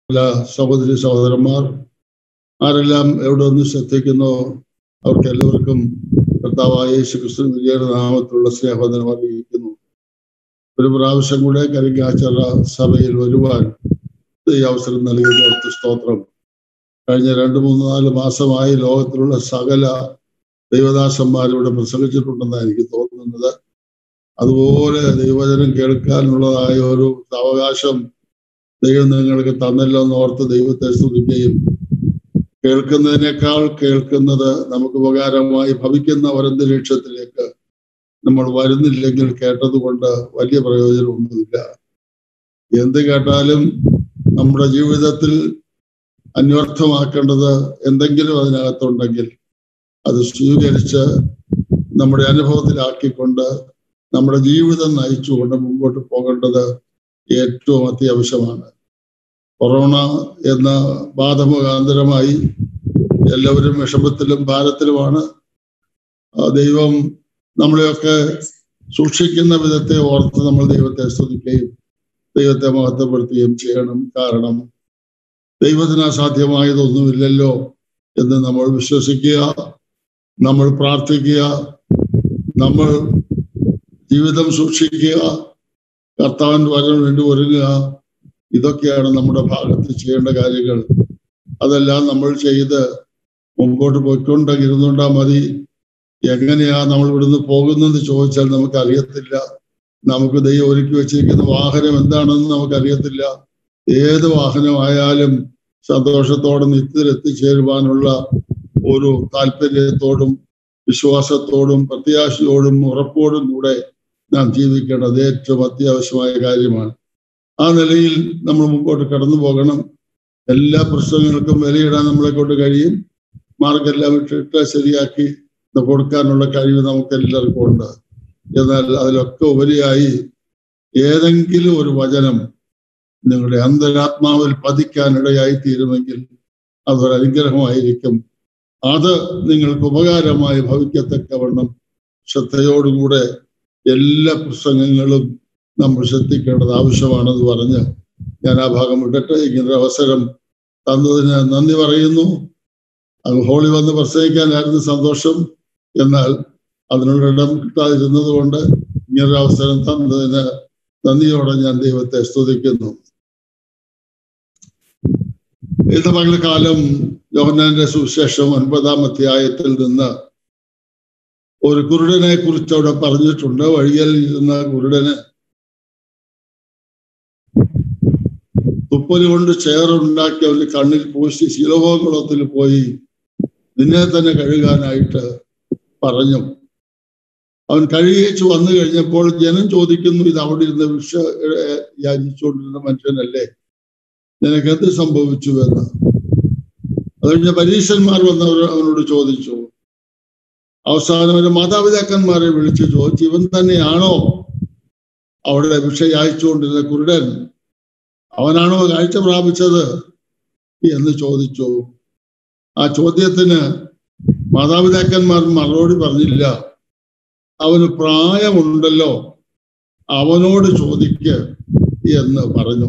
പ്രിയമുള്ള സഹോദരി സഹോദരന്മാർ ആരെല്ലാം എവിടെ നിന്ന് ശ്രദ്ധിക്കുന്നോ അവർക്ക് എല്ലാവർക്കും കർത്താവായ യേശു ക്രിസ്തു വിജയുടെ നാമത്തിലുള്ള സ്നേഹവന്ദനം അറിയിക്കുന്നു ഒരു പ്രാവശ്യം കൂടെ കരിങ്ങാച്ചറ സഭയിൽ വരുവാൻ ഈ അവസരം നൽകിയ ഓർത്ത് സ്തോത്രം കഴിഞ്ഞ രണ്ട് മൂന്ന് നാല് മാസമായി ലോകത്തിലുള്ള സകല ദൈവദാസന്മാർ ഇവിടെ പ്രസംഗിച്ചിട്ടുണ്ടെന്നാണ് എനിക്ക് തോന്നുന്നത് അതുപോലെ ദൈവജനം കേൾക്കാനുള്ളതായ ഒരു അവകാശം ദൈവം നിങ്ങൾക്ക് തന്നല്ലോ എന്ന് ഓർത്ത് ദൈവത്തെ സ്തുതിക്കുകയും കേൾക്കുന്നതിനേക്കാൾ കേൾക്കുന്നത് നമുക്ക് ഉപകാരമായി ഭവിക്കുന്ന ഒരന്തരീക്ഷത്തിലേക്ക് നമ്മൾ വരുന്നില്ലെങ്കിൽ കേട്ടതുകൊണ്ട് വലിയ പ്രയോജനമൊന്നുമില്ല എന്ത് കേട്ടാലും നമ്മുടെ ജീവിതത്തിൽ അന്വർത്ഥമാക്കേണ്ടത് എന്തെങ്കിലും അതിനകത്തുണ്ടെങ്കിൽ അത് സ്വീകരിച്ച് നമ്മുടെ അനുഭവത്തിലാക്കിക്കൊണ്ട് നമ്മുടെ ജീവിതം നയിച്ചുകൊണ്ട് മുമ്പോട്ട് പോകേണ്ടത് ഏറ്റവും അത്യാവശ്യമാണ് കൊറോണ എന്ന ബാധമുഖാന്തരമായി എല്ലാവരും വിഷമത്തിലും ഭാരത്തിലുമാണ് ദൈവം നമ്മളെയൊക്കെ സൂക്ഷിക്കുന്ന വിധത്തെ ഓർത്ത് നമ്മൾ ദൈവത്തെ സ്തുതിക്കുകയും ദൈവത്തെ മഹത്വപ്പെടുത്തുകയും ചെയ്യണം കാരണം ദൈവത്തിന് അസാധ്യമായതൊന്നുമില്ലല്ലോ എന്ന് നമ്മൾ വിശ്വസിക്കുക നമ്മൾ പ്രാർത്ഥിക്കുക നമ്മൾ ജീവിതം സൂക്ഷിക്കുക കർത്താവിന് വരാൻ വേണ്ടി ഒരുങ്ങുക ഇതൊക്കെയാണ് നമ്മുടെ ഭാഗത്ത് ചെയ്യേണ്ട കാര്യങ്ങൾ അതെല്ലാം നമ്മൾ ചെയ്ത് മുമ്പോട്ട് പോയിക്കൊണ്ടിരുന്നുണ്ടാ മതി എങ്ങനെയാ നമ്മൾ ഇവിടുന്ന് പോകുന്നെന്ന് ചോദിച്ചാൽ നമുക്ക് അറിയത്തില്ല നമുക്ക് ദൈവം ഒരുക്കി വെച്ചിരിക്കുന്ന വാഹനം എന്താണെന്ന് നമുക്കറിയത്തില്ല ഏത് വാഹനമായാലും സന്തോഷത്തോടെ നിത്യത്തിൽ എത്തിച്ചേരുവാനുള്ള ഒരു താല്പര്യത്തോടും വിശ്വാസത്തോടും പ്രത്യാശയോടും ഉറപ്പോടും കൂടെ നാം ജീവിക്കേണ്ടത് ഏറ്റവും അത്യാവശ്യമായ കാര്യമാണ് ആ നിലയിൽ നമ്മൾ മുമ്പോട്ട് കടന്നു പോകണം എല്ലാ പ്രശ്നങ്ങൾക്കും വിലയിടാൻ നമ്മളെ കൊണ്ട് കഴിയും മാർഗെല്ലാം ഇട്ടിട്ട് ശരിയാക്കി കൊടുക്കാനുള്ള കഴിവ് നമുക്ക് എല്ലാവർക്കും ഉണ്ട് എന്നാൽ അതിലൊക്കെ ഉപരിയായി ഏതെങ്കിലും ഒരു വചനം നിങ്ങളുടെ അന്തരാത്മാവിൽ പതിക്കാനിടയായി തീരുമെങ്കിൽ അതൊരു അനുഗ്രഹമായിരിക്കും അത് നിങ്ങൾക്ക് ഉപകാരമായി ഭവിക്കത്തക്കവണ്ണം ശ്രദ്ധയോടുകൂടെ എല്ലാ പ്രസംഗങ്ങളും നമ്മൾ ശ്രദ്ധിക്കേണ്ടത് ആവശ്യമാണെന്ന് പറഞ്ഞ് ഞാൻ ആ ഭാഗം വിട്ടിട്ട് ഇങ്ങനൊരു അവസരം തന്നതിന് നന്ദി പറയുന്നു അത് ഹോളി വന്ന് പ്രസംഗിക്കാനായിരുന്നു സന്തോഷം എന്നാൽ അതിനുള്ള ഇടം കിട്ടാതിരുന്നത് കൊണ്ട് ഇങ്ങനൊരു അവസരം തന്നതിന് നന്ദിയോടെ ഞാൻ ദൈവത്തെ സ്തുതിക്കുന്നു ഇന്ന് പകൽക്കാലം യോഹന്നാന്റെ സുവിശേഷം ഒൻപതാം അധ്യായത്തിൽ നിന്ന് ഒരു കുരുടനെ കുറിച്ച് അവിടെ പറഞ്ഞിട്ടുണ്ട് വഴിയിൽ ഇരുന്ന കുരുടന് തുപ്പല് കൊണ്ട് ചേറുണ്ടാക്കി അവന്റെ കണ്ണിൽ പൂശി ശിലഭോകുളത്തിൽ പോയി നിന്നെ തന്നെ കഴുകാനായിട്ട് പറഞ്ഞു അവൻ കഴുകിയേച്ച് വന്നു കഴിഞ്ഞപ്പോൾ ജനം ചോദിക്കുന്നു ഇത് അവിടെ ഇരുന്ന വിഷ യാചിച്ചുകൊണ്ടിരുന്ന മനുഷ്യനല്ലേ നിനക്ക് എന്ത് സംഭവിച്ചു എന്ന് അത് കഴിഞ്ഞ പരീക്ഷന്മാർ വന്നവർ അവനോട് ചോദിച്ചു അവസാനം ഒരു മാതാപിതാക്കന്മാരെ വിളിച്ച് ചോദിച്ചു ഇവൻ തന്നെയാണോ അവിടെ ഭിക്ഷ യാചിച്ചുകൊണ്ടിരുന്ന കുരുടൻ അവനാണോ കാഴ്ച പ്രാപിച്ചത് എന്ന് ചോദിച്ചു ആ ചോദ്യത്തിന് മാതാപിതാക്കന്മാർ മറുപടി പറഞ്ഞില്ല അവന് പ്രായമുണ്ടല്ലോ അവനോട് ചോദിക്ക് എന്ന് പറഞ്ഞു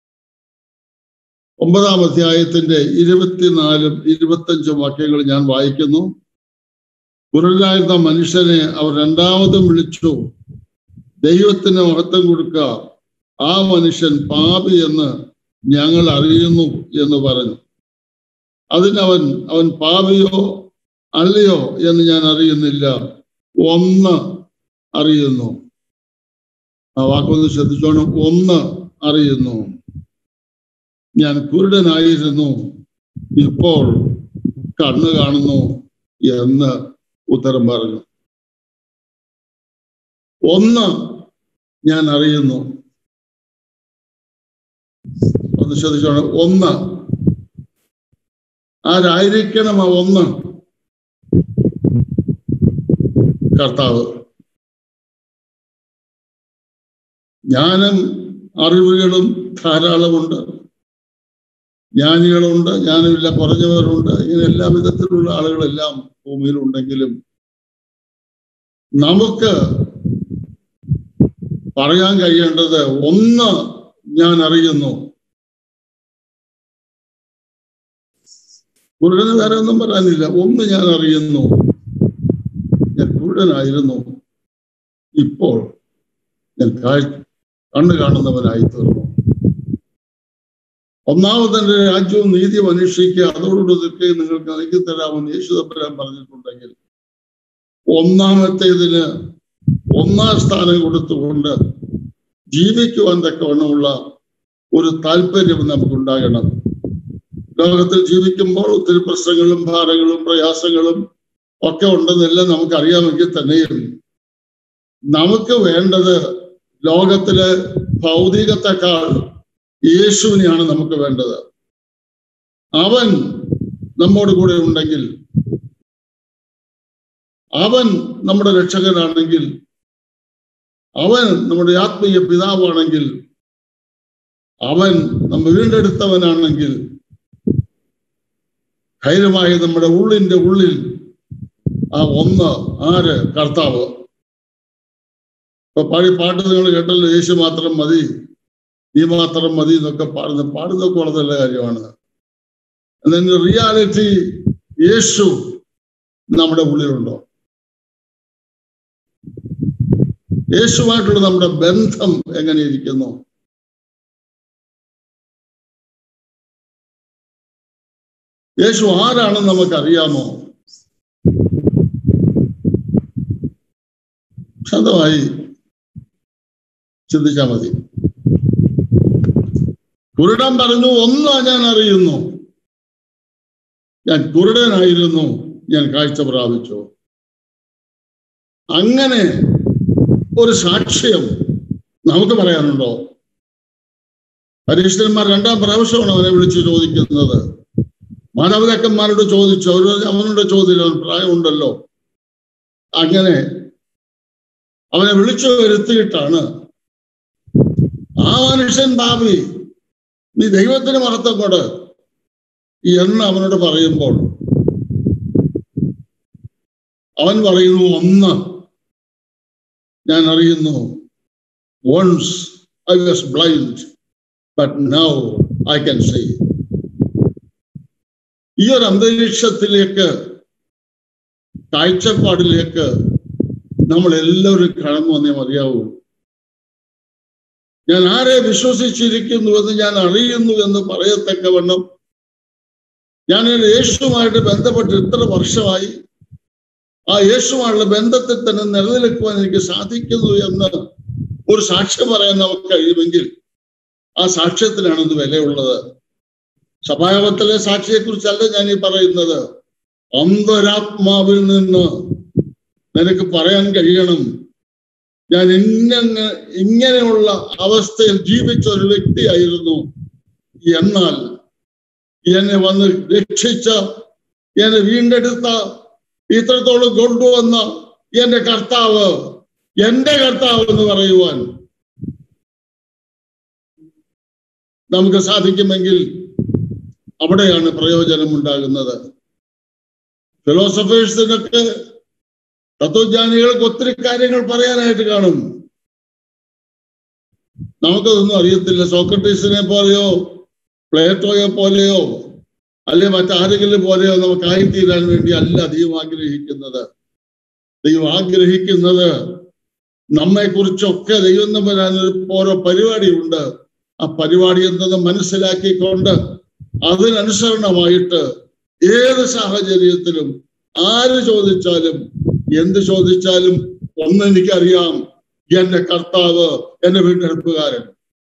ഒമ്പതാം അധ്യായത്തിന്റെ ഇരുപത്തിനാലും ഇരുപത്തഞ്ചും വാക്യങ്ങൾ ഞാൻ വായിക്കുന്നു കുരലായിരുന്ന മനുഷ്യനെ അവർ രണ്ടാമതും വിളിച്ചു ദൈവത്തിന് മഹത്വം കൊടുക്കുക ആ മനുഷ്യൻ പാപി എന്ന് ഞങ്ങൾ അറിയുന്നു എന്ന് പറഞ്ഞു അതിനവൻ അവൻ പാപിയോ അല്ലയോ എന്ന് ഞാൻ അറിയുന്നില്ല ഒന്ന് അറിയുന്നു ആ വാക്കൊന്ന് ശ്രദ്ധിച്ചോണം ഒന്ന് അറിയുന്നു ഞാൻ കുരുടനായിരുന്നു ഇപ്പോൾ കണ്ണു കാണുന്നു എന്ന് ഉത്തരം പറഞ്ഞു ഒന്ന് ഞാൻ അറിയുന്നു ഒന്ന് ശ്രദ്ധിച്ചോണം ഒന്ന് ആരായിരിക്കണം ആ ഒന്ന് കർത്താവ് ജ്ഞാനം അറിവുകളും ധാരാളമുണ്ട് ജ്ഞാനികളുണ്ട് ജ്ഞാനമില്ല കുറഞ്ഞവരുണ്ട് ഇങ്ങനെ എല്ലാ വിധത്തിലുള്ള ആളുകളെല്ലാം ഭൂമിയിലുണ്ടെങ്കിലും നമുക്ക് പറയാൻ കഴിയേണ്ടത് ഒന്ന് ഞാൻ അറിയുന്നു കുരുടന് വേറെ ഒന്നും പറയാനില്ല ഒന്ന് ഞാൻ അറിയുന്നു ഞാൻ കുരുടനായിരുന്നു ഇപ്പോൾ ഞാൻ കാഴ് കണ്ണു കാണുന്നവനായി തീർന്നു ഒന്നാമതെന്റെ രാജ്യവും നീതിയും അന്വേഷിക്കുക അതോടുകൂടി നിൽക്കുക നിങ്ങൾക്ക് നൽകി തരാമെന്ന് യേശു തമ്പുരാൻ പറഞ്ഞിട്ടുണ്ടെങ്കിൽ ഒന്നാമത്തേതിന് ഒന്നാം സ്ഥാനം കൊടുത്തുകൊണ്ട് ജീവിക്കുവാൻ തക്കവണ്ണമുള്ള ഒരു താല്പര്യം നമുക്കുണ്ടാകണം ലോകത്തിൽ ജീവിക്കുമ്പോൾ ഒത്തിരി പ്രശ്നങ്ങളും ഭാരങ്ങളും പ്രയാസങ്ങളും ഒക്കെ ഉണ്ടെന്നെല്ലാം നമുക്കറിയാമെങ്കിൽ തന്നെയും നമുക്ക് വേണ്ടത് ലോകത്തിലെ ഭൗതികത്തെക്കാൾ യേശുവിനെയാണ് നമുക്ക് വേണ്ടത് അവൻ നമ്മോട് കൂടെ ഉണ്ടെങ്കിൽ അവൻ നമ്മുടെ രക്ഷകനാണെങ്കിൽ അവൻ നമ്മുടെ ആത്മീയ പിതാവാണെങ്കിൽ അവൻ നമ്മെ വീണ്ടെടുത്തവനാണെങ്കിൽ ധൈര്യമായി നമ്മുടെ ഉള്ളിന്റെ ഉള്ളിൽ ആ ഒന്ന് ആര് കർത്താവ് ഇപ്പൊ പാടി പാട്ട് നിങ്ങൾ കേട്ടല്ലോ യേശു മാത്രം മതി നീ മാത്രം മതി എന്നൊക്കെ പാടുന്ന പാടുന്നതൊക്കെ വളരെ നല്ല കാര്യമാണ് എന്നാൽ റിയാലിറ്റി യേശു നമ്മുടെ ഉള്ളിലുണ്ടോ യേശുവായിട്ടുള്ള നമ്മുടെ ബന്ധം എങ്ങനെ ഇരിക്കുന്നു യേശു ആരാണെന്ന് നമുക്കറിയാമോ ശാന്തമായി ചിന്തിച്ചാൽ മതി കുരുടൻ പറഞ്ഞു ഒന്നാ ഞാൻ അറിയുന്നു ഞാൻ കുരുടനായിരുന്നു ഞാൻ കാഴ്ച പ്രാപിച്ചു അങ്ങനെ ഒരു സാക്ഷ്യം നമുക്ക് പറയാനുണ്ടോ പരീക്ഷന്മാർ രണ്ടാം പ്രാവശ്യമാണ് അവനെ വിളിച്ച് ചോദിക്കുന്നത് മാതാപിതാക്കന്മാരോട് ചോദിച്ചു അവർ അവനോട് ചോദ്യം അവൻ പ്രായമുണ്ടല്ലോ അങ്ങനെ അവനെ വിളിച്ചു വരുത്തിയിട്ടാണ് ആ മനുഷ്യൻ ഭാവി നീ ദൈവത്തിന് മഹത്വം കൊട് എന്ന് അവനോട് പറയുമ്പോൾ അവൻ പറയുന്നു ഒന്ന് ഞാൻ അറിയുന്നു once I was blind but now I can see ഈ ഒരു അന്തരീക്ഷത്തിലേക്ക് കാഴ്ചപ്പാടിലേക്ക് നമ്മൾ എല്ലാവരും കടന്നു വന്നേ മതിയാവൂ ഞാൻ ആരെ വിശ്വസിച്ചിരിക്കുന്നു എന്ന് ഞാൻ അറിയുന്നു എന്ന് പറയത്തക്കവണ്ണം ഞാൻ യേശുവുമായിട്ട് ബന്ധപ്പെട്ട് ഇത്ര വർഷമായി ആ യേശുമായുള്ള ബന്ധത്തിൽ തന്നെ നിലനിൽക്കുവാൻ എനിക്ക് സാധിക്കുന്നു എന്ന് ഒരു സാക്ഷ്യം പറയാൻ നമുക്ക് കഴിയുമെങ്കിൽ ആ സാക്ഷ്യത്തിനാണ് ഇത് വിലയുള്ളത് സഭായോഗത്തിലെ സാക്ഷിയെ കുറിച്ചല്ല ഞാൻ ഈ പറയുന്നത് അന്തരാത്മാവിൽ നിന്ന് നിനക്ക് പറയാൻ കഴിയണം ഞാൻ ഇങ്ങനെ ഇങ്ങനെയുള്ള അവസ്ഥയിൽ ജീവിച്ച ഒരു വ്യക്തിയായിരുന്നു എന്നാൽ എന്നെ വന്ന് രക്ഷിച്ച എന്നെ വീണ്ടെടുത്ത ഇത്രത്തോളം കൊണ്ടുവന്ന എന്റെ കർത്താവ് എന്റെ കർത്താവ് എന്ന് പറയുവാൻ നമുക്ക് സാധിക്കുമെങ്കിൽ അവിടെയാണ് പ്രയോജനം ഉണ്ടാകുന്നത് ഫിലോസഫേഴ്സിനൊക്കെ തത്വജ്ഞാനികൾക്ക് ഒത്തിരി കാര്യങ്ങൾ പറയാനായിട്ട് കാണും നമുക്കതൊന്നും അറിയത്തില്ല സോക്രട്ടീസിനെ പോലെയോ പ്ലേറ്റോയെ പോലെയോ അല്ലെ മറ്റാരെങ്കിലും പോലെയോ നമുക്ക് ആയിത്തീരാൻ വേണ്ടി അല്ല ദൈവം ആഗ്രഹിക്കുന്നത് ദൈവം ആഗ്രഹിക്കുന്നത് നമ്മെ കുറിച്ചൊക്കെ ദൈവം തമ്പരാൻ ഓരോ പരിപാടിയുണ്ട് ആ പരിപാടി എന്തെന്ന് മനസ്സിലാക്കിക്കൊണ്ട് അതിനനുസരണമായിട്ട് ഏത് സാഹചര്യത്തിലും ആര് ചോദിച്ചാലും എന്ത് ചോദിച്ചാലും ഒന്ന് എനിക്കറിയാം എന്റെ കർത്താവ് എന്റെ വീണ്ടെടുപ്പുകാരൻ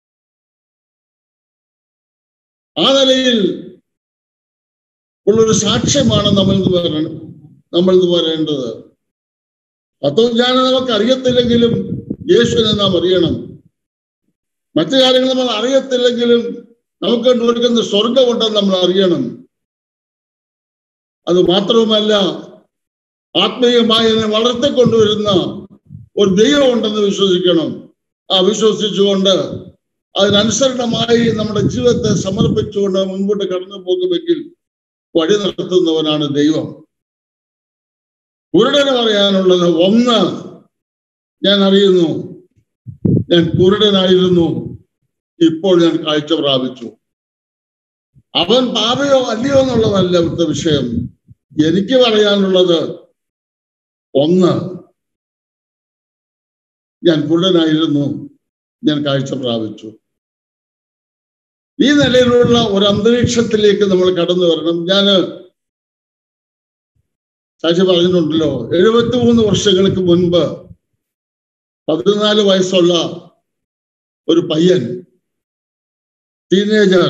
ആ നിലയിൽ ഉള്ളൊരു സാക്ഷ്യമാണ് നമ്മൾ നമ്മൾ പറയേണ്ടത് തത്വജ്ഞാനം നമുക്ക് അറിയത്തില്ലെങ്കിലും യേശുവിനെ നാം അറിയണം മറ്റു കാര്യങ്ങൾ നമ്മൾ അറിയത്തില്ലെങ്കിലും നമുക്ക് കൊടുക്കുന്ന സ്വർഗമുണ്ടെന്ന് നമ്മൾ അറിയണം അത് മാത്രവുമല്ല ആത്മീയമായി എന്നെ വളർത്തിക്കൊണ്ടുവരുന്ന ഒരു ദൈവം ഉണ്ടെന്ന് വിശ്വസിക്കണം ആ വിശ്വസിച്ചുകൊണ്ട് അതിനനുസരണമായി നമ്മുടെ ജീവിതത്തെ സമർപ്പിച്ചുകൊണ്ട് മുൻപോട്ട് കടന്നു പോകുമെങ്കിൽ വഴി നടത്തുന്നവനാണ് ദൈവം കുരുടന് പറയാനുള്ളത് ഒന്ന് ഞാൻ അറിയുന്നു ഞാൻ കുരുടനായിരുന്നു ഇപ്പോൾ ഞാൻ കാഴ്ച പ്രാപിച്ചു അവൻ പാപയോ അല്ലയോ എന്നുള്ളതല്ല ഇവിടുത്തെ വിഷയം എനിക്ക് പറയാനുള്ളത് ഒന്ന് ഞാൻ കുള്ളനായിരുന്നു ഞാൻ കാഴ്ച പ്രാപിച്ചു ഈ നിലയിലുള്ള ഒരു അന്തരീക്ഷത്തിലേക്ക് നമ്മൾ കടന്നു വരണം ഞാൻ സാക്ഷി പറഞ്ഞിട്ടുണ്ടല്ലോ എഴുപത്തി മൂന്ന് വർഷങ്ങൾക്ക് മുൻപ് പതിനാല് വയസ്സുള്ള ഒരു പയ്യൻ ടീനേജർ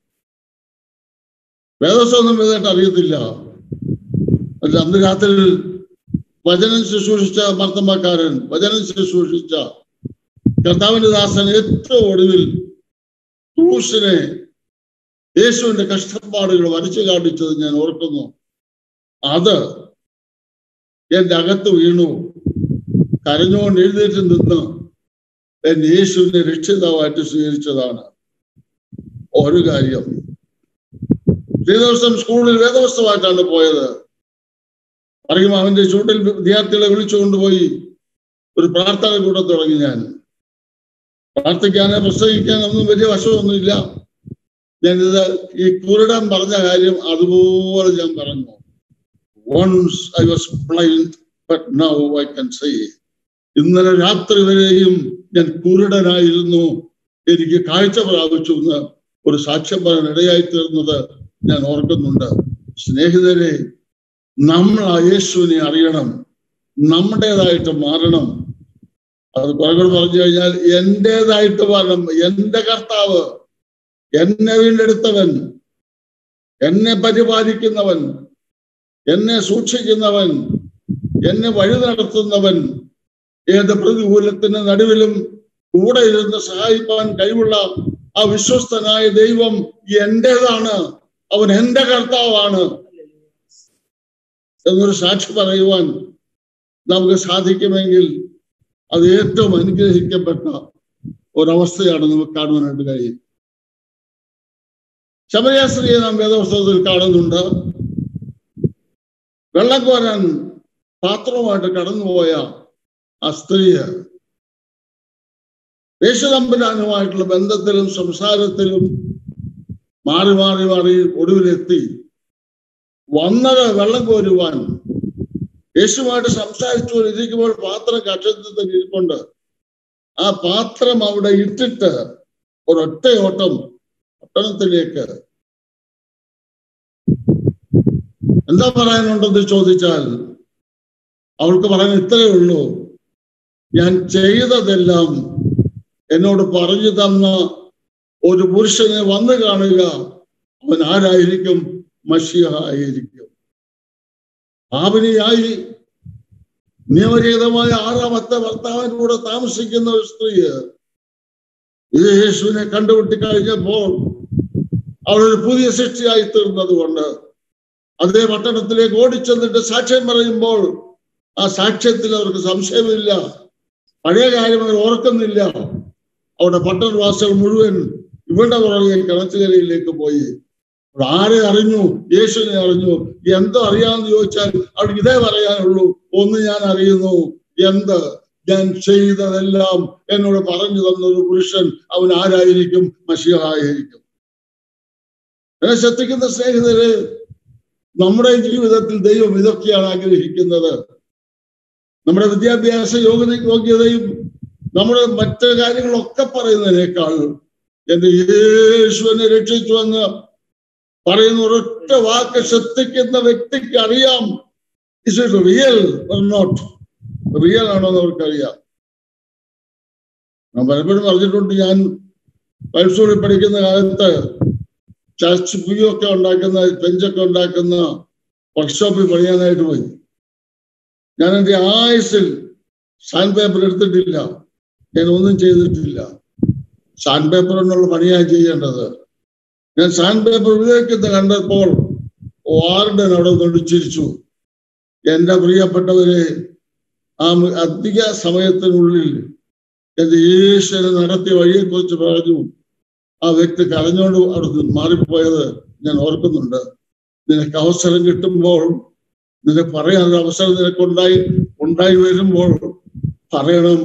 വേദസ്വന്തം വേദമായിട്ട് അറിയത്തില്ല അല്ല അന്ന് രാത്രി വചനം ശുശ്രൂഷിച്ച മർത്തമ്മക്കാരൻ വചനം ശുശ്രൂഷിച്ച കർത്താവിന്റെ ദാസൻ ഏറ്റവും ഒടുവിൽ ക്രൂശിനെ യേശുവിന്റെ കഷ്ടപ്പാടുകൾ വരച്ചു കാണിച്ചത് ഞാൻ ഓർക്കുന്നു അത് എന്റെ അകത്ത് വീണു കരഞ്ഞുകൊണ്ട് എഴുന്നേറ്റ് നിന്ന് എൻ യേശുവിനെ രക്ഷിതാവായിട്ട് സ്വീകരിച്ചതാണ് ഒരു കാര്യം ഈ ദിവസം സ്കൂളിൽ വേദവസ്തമായിട്ടാണ് പോയത് പറയും അവന്റെ ചൂട്ടിൽ വിദ്യാർത്ഥികളെ വിളിച്ചുകൊണ്ടുപോയി ഒരു പ്രാർത്ഥന കൂടെ തുടങ്ങി ഞാൻ പ്രാർത്ഥിക്കാനോ പ്രസംഗിക്കാനോ ഒന്നും വലിയ വശമൊന്നുമില്ല ഞാനിത് ഈ കുരുടൻ പറഞ്ഞ കാര്യം അതുപോലെ ഞാൻ പറഞ്ഞു once I was blind but now I can say ഇന്നലെ രാത്രി വരെയും ഞാൻ കുരുടനായിരുന്നു എനിക്ക് കാഴ്ച പ്രാപിച്ചു എന്ന് ഒരു സാക്ഷ്യം പറയാൻ ഇടയായി തീർന്നത് ഞാൻ ഓർക്കുന്നുണ്ട് സ്നേഹിതരെ നമ്മൾ ആ യേശുവിനെ അറിയണം നമ്മുടേതായിട്ട് മാറണം അത് കുറെ പറഞ്ഞു കഴിഞ്ഞാൽ എന്റേതായിട്ട് മാറണം എന്റെ കർത്താവ് എന്നെ വീണ്ടെടുത്തവൻ എന്നെ പരിപാലിക്കുന്നവൻ എന്നെ സൂക്ഷിക്കുന്നവൻ എന്നെ വഴി നടത്തുന്നവൻ ഏത് പ്രതികൂലത്തിന് നടുവിലും കൂടെ ഇരുന്ന് സഹായിക്കാൻ കഴിവുള്ള ആ വിശ്വസ്തനായ ദൈവം എന്റേതാണ് അവൻ എന്റെ കർത്താവാണ് എന്നൊരു സാക്ഷി പറയുവാൻ നമുക്ക് സാധിക്കുമെങ്കിൽ അത് ഏറ്റവും അനുഗ്രഹിക്കപ്പെട്ട ഒരവസ്ഥയാണ് നമുക്ക് കാണുവാനായിട്ട് കഴിയും ശബരിയാസ്ത്രീയെ നാം വേദപുസ്തകത്തിൽ കാണുന്നുണ്ട് വെള്ളം കോരാൻ പാത്രവുമായിട്ട് കടന്നുപോയ ആ സ്ത്രീയെ യേശുതമ്പുരാനുമായിട്ടുള്ള ബന്ധത്തിലും സംസാരത്തിലും മാറി മാറി മാറി ഒടുവിലെത്തി വന്നത് വെള്ളം കോരുവാൻ യേശുമായിട്ട് സംസാരിച്ചു ഇരിക്കുമ്പോൾ പാത്രം കക്ഷത്തിൽ ഇരിപ്പുണ്ട് ആ പാത്രം അവിടെ ഇട്ടിട്ട് ഒരൊറ്റ ഓട്ടം പട്ടണത്തിലേക്ക് എന്താ പറയാനുണ്ടെന്ന് ചോദിച്ചാൽ അവൾക്ക് പറയാൻ ഇത്രയേ ഉള്ളൂ ഞാൻ ചെയ്തതെല്ലാം എന്നോട് പറഞ്ഞു തന്ന ഒരു പുരുഷനെ വന്നു കാണുക അവൻ ആരായിരിക്കും മഷിയ ആയിരിക്കും പാപിനിയായി നിയമരഹിതമായ ആറാമത്തെ ഭർത്താവിനൂടെ താമസിക്കുന്ന ഒരു സ്ത്രീ യേശുവിനെ കണ്ടുപിട്ടി കഴിഞ്ഞപ്പോൾ അവളൊരു പുതിയ സൃഷ്ടിയായി തീർന്നത് കൊണ്ട് അതേ പട്ടണത്തിലേക്ക് ഓടിച്ചെന്നിട്ട് സാക്ഷ്യം പറയുമ്പോൾ ആ സാക്ഷ്യത്തിൽ അവർക്ക് സംശയമില്ല പഴയ കാര്യം അവർ ഓർക്കുന്നില്ല അവിടെ പട്ടണവാസികൾ മുഴുവൻ ഇവരുടെ പുറകെ കിണച്ചുകരയിലേക്ക് പോയി ആരെ അറിഞ്ഞു യേശുവിനെ അറിഞ്ഞു എന്തോ അറിയാമെന്ന് ചോദിച്ചാൽ അവർക്ക് ഇതേ പറയാനുള്ളൂ ഒന്ന് ഞാൻ അറിയുന്നു എന്ത് ഞാൻ ചെയ്തതെല്ലാം എന്നോട് പറഞ്ഞു തന്ന ഒരു പുരുഷൻ അവൻ ആരായിരിക്കും മഷിയായിരിക്കും എന്നെ ശ്രദ്ധിക്കുന്ന സ്നേഹിതര് നമ്മുടെ ജീവിതത്തിൽ ദൈവം ഇതൊക്കെയാണ് ആഗ്രഹിക്കുന്നത് നമ്മുടെ വിദ്യാഭ്യാസ യോഗ്യത യോഗ്യതയും നമ്മുടെ മറ്റു കാര്യങ്ങളൊക്കെ പറയുന്നതിനേക്കാൾ എന്റെ യേശുവിനെ രക്ഷിച്ചു എന്ന് പറയുന്ന ഒരൊറ്റ വാക്ക് ശ്രദ്ധിക്കുന്ന വ്യക്തിക്ക് അറിയാം is it real not real ആണോ എന്ന് അവർക്കറിയാം ഞാൻ പലപ്പോഴും പറഞ്ഞിട്ടുണ്ട് ഞാൻ പൈസൂരിൽ പഠിക്കുന്ന കാലത്ത് ചർച്ച് പുയൊക്കെ ഉണ്ടാക്കുന്ന ബെഞ്ചൊക്കെ ഉണ്ടാക്കുന്ന വർക്ക്ഷോപ്പിൽ പണിയാനായിട്ട് പോയി ഞാൻ എൻ്റെ ആയുസിൽ സാൻഡ് പേപ്പർ എടുത്തിട്ടില്ല ഞാൻ ഒന്നും ചെയ്തിട്ടില്ല സാൻഡ് പേപ്പർ കൊണ്ടുള്ള പണിയാണ് ചെയ്യേണ്ടത് ഞാൻ സാൻഡ് പേപ്പർ ഉപയോഗിക്കുന്ന കണ്ടപ്പോൾ വാർഡൻ അവിടെ നിന്ന് ചിരിച്ചു എന്റെ പ്രിയപ്പെട്ടവരെ ആ അധിക സമയത്തിനുള്ളിൽ എന്റെ യേശുവിനെ നടത്തിയ വഴിയെക്കുറിച്ച് പറഞ്ഞു ആ വ്യക്തി കരഞ്ഞോണ്ട് അവിടെ മാറിപ്പോയത് ഞാൻ ഓർക്കുന്നുണ്ട് നിനക്ക് അവസരം കിട്ടുമ്പോൾ നിനക്ക് പറയാനുള്ള അവസരം നിനക്കുണ്ടായി ഉണ്ടായി വരുമ്പോൾ പറയണം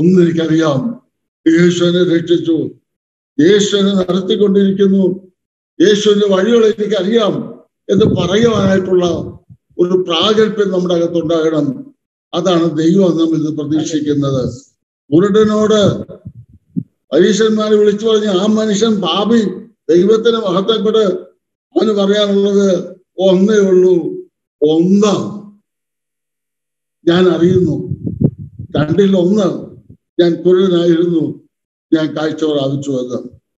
ഒന്നെനിക്കറിയാം യേശുവിനെ രക്ഷിച്ചു യേശുവിനെ നടത്തിക്കൊണ്ടിരിക്കുന്നു യേശുവിന്റെ വഴികൾ എനിക്ക് അറിയാം എന്ന് പറയുവാനായിട്ടുള്ള ഒരു പ്രാഗൽഭ്യം നമ്മുടെ അകത്തുണ്ടാകണം അതാണ് ദൈവം നാം ഇത് പ്രതീക്ഷിക്കുന്നത് കുരുടനോട് പരീക്ഷന്മാരെ വിളിച്ചു പറഞ്ഞ ആ മനുഷ്യൻ പാപി ദൈവത്തിന് മഹത്വപ്പെട്ട് അവന് പറയാനുള്ളത് ഒന്നേ ഉള്ളൂ ഒന്ന് ഞാൻ അറിയുന്നു രണ്ടിൽ ഒന്ന് ഞാൻ കുരുടനായിരുന്നു ഞാൻ കാഴ്ച പ്രാപിച്ചു എന്ന്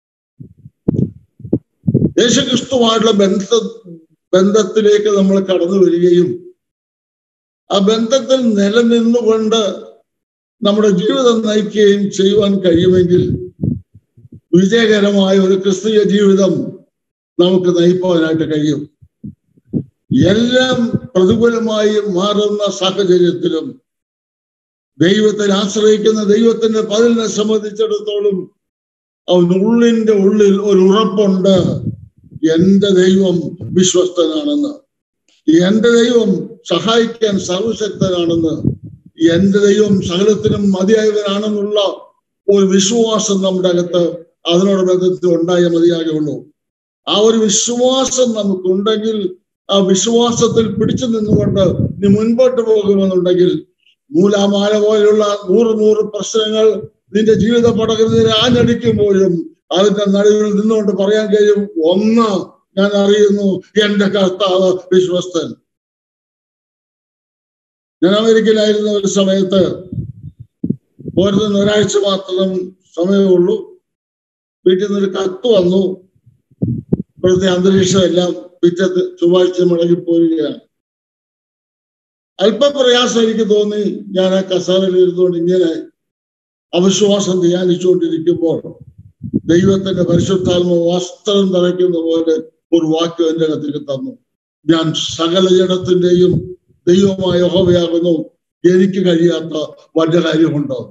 യേശുക്രിസ്തുമായിട്ടുള്ള ബന്ധ ബന്ധത്തിലേക്ക് നമ്മൾ കടന്നു വരികയും ആ ബന്ധത്തിൽ നിലനിന്നുകൊണ്ട് നമ്മുടെ ജീവിതം നയിക്കുകയും ചെയ്യുവാൻ കഴിയുമെങ്കിൽ വിജയകരമായ ഒരു ക്രിസ്തീയ ജീവിതം നമുക്ക് നയിക്കുവാനായിട്ട് കഴിയും എല്ലാം പ്രതികൂലമായി മാറുന്ന സാഹചര്യത്തിലും ദൈവത്തിൽ ആശ്രയിക്കുന്ന ദൈവത്തിന്റെ പതിലിനെ സംബന്ധിച്ചിടത്തോളം അവൻ ഉള്ളിന്റെ ഉള്ളിൽ ഒരു ഉറപ്പുണ്ട് എന്റെ ദൈവം വിശ്വസ്തനാണെന്ന് എന്റെ ദൈവം സഹായിക്കാൻ സർവശക്തനാണെന്ന് എന്റെ ദൈവം സകലത്തിനും മതിയായവനാണെന്നുള്ള ഒരു വിശ്വാസം നമ്മുടെ അകത്ത് അതിനോട് ബന്ധത്തിൽ ഉണ്ടായേ മതിയാകുള്ളൂ ആ ഒരു വിശ്വാസം നമുക്കുണ്ടെങ്കിൽ ആ വിശ്വാസത്തിൽ പിടിച്ചു നിന്നുകൊണ്ട് നീ മുൻപോട്ട് പോകുമെന്നുണ്ടെങ്കിൽ മൂലാമാല പോലെയുള്ള നൂറ് നൂറ് പ്രശ്നങ്ങൾ നിന്റെ ജീവിത പടകത്തിൽ ആഞ്ഞടിക്കുമ്പോഴും അതിന്റെ നടുവിൽ നിന്നുകൊണ്ട് പറയാൻ കഴിയും ഒന്ന് ഞാൻ അറിയുന്നു എന്റെ കർത്താവ് വിശ്വസ്തൻ ഞാൻ അമേരിക്കയിലായിരുന്ന ഒരു സമയത്ത് പോരുന്ന ഒരാഴ്ച മാത്രം സമയമുള്ളൂ വീട്ടിൽ നിന്നൊരു കത്ത് വന്നു ഇപ്പോഴത്തെ അന്തരീക്ഷം എല്ലാം പിറ്റത്ത് ചൊവ്വാഴ്ച മുടങ്ങി പോവുകയാണ് അല്പം പ്രയാസം എനിക്ക് തോന്നി ഞാൻ ആ കസാരയിൽ ഇരുന്നുകൊണ്ട് ഇങ്ങനെ അവിശ്വാസം ധ്യാനിച്ചുകൊണ്ടിരിക്കുമ്പോൾ ദൈവത്തിന്റെ പരിശുദ്ധാത്മ വസ്ത്രം തറയ്ക്കുന്ന പോലെ ഒരു വാക്യം എന്റെ അകത്തേക്ക് തന്നു ഞാൻ സകല ജനത്തിന്റെയും ദൈവമായ യഹോവയാകുന്നു എനിക്ക് കഴിയാത്ത വല്ല കാര്യമുണ്ടോ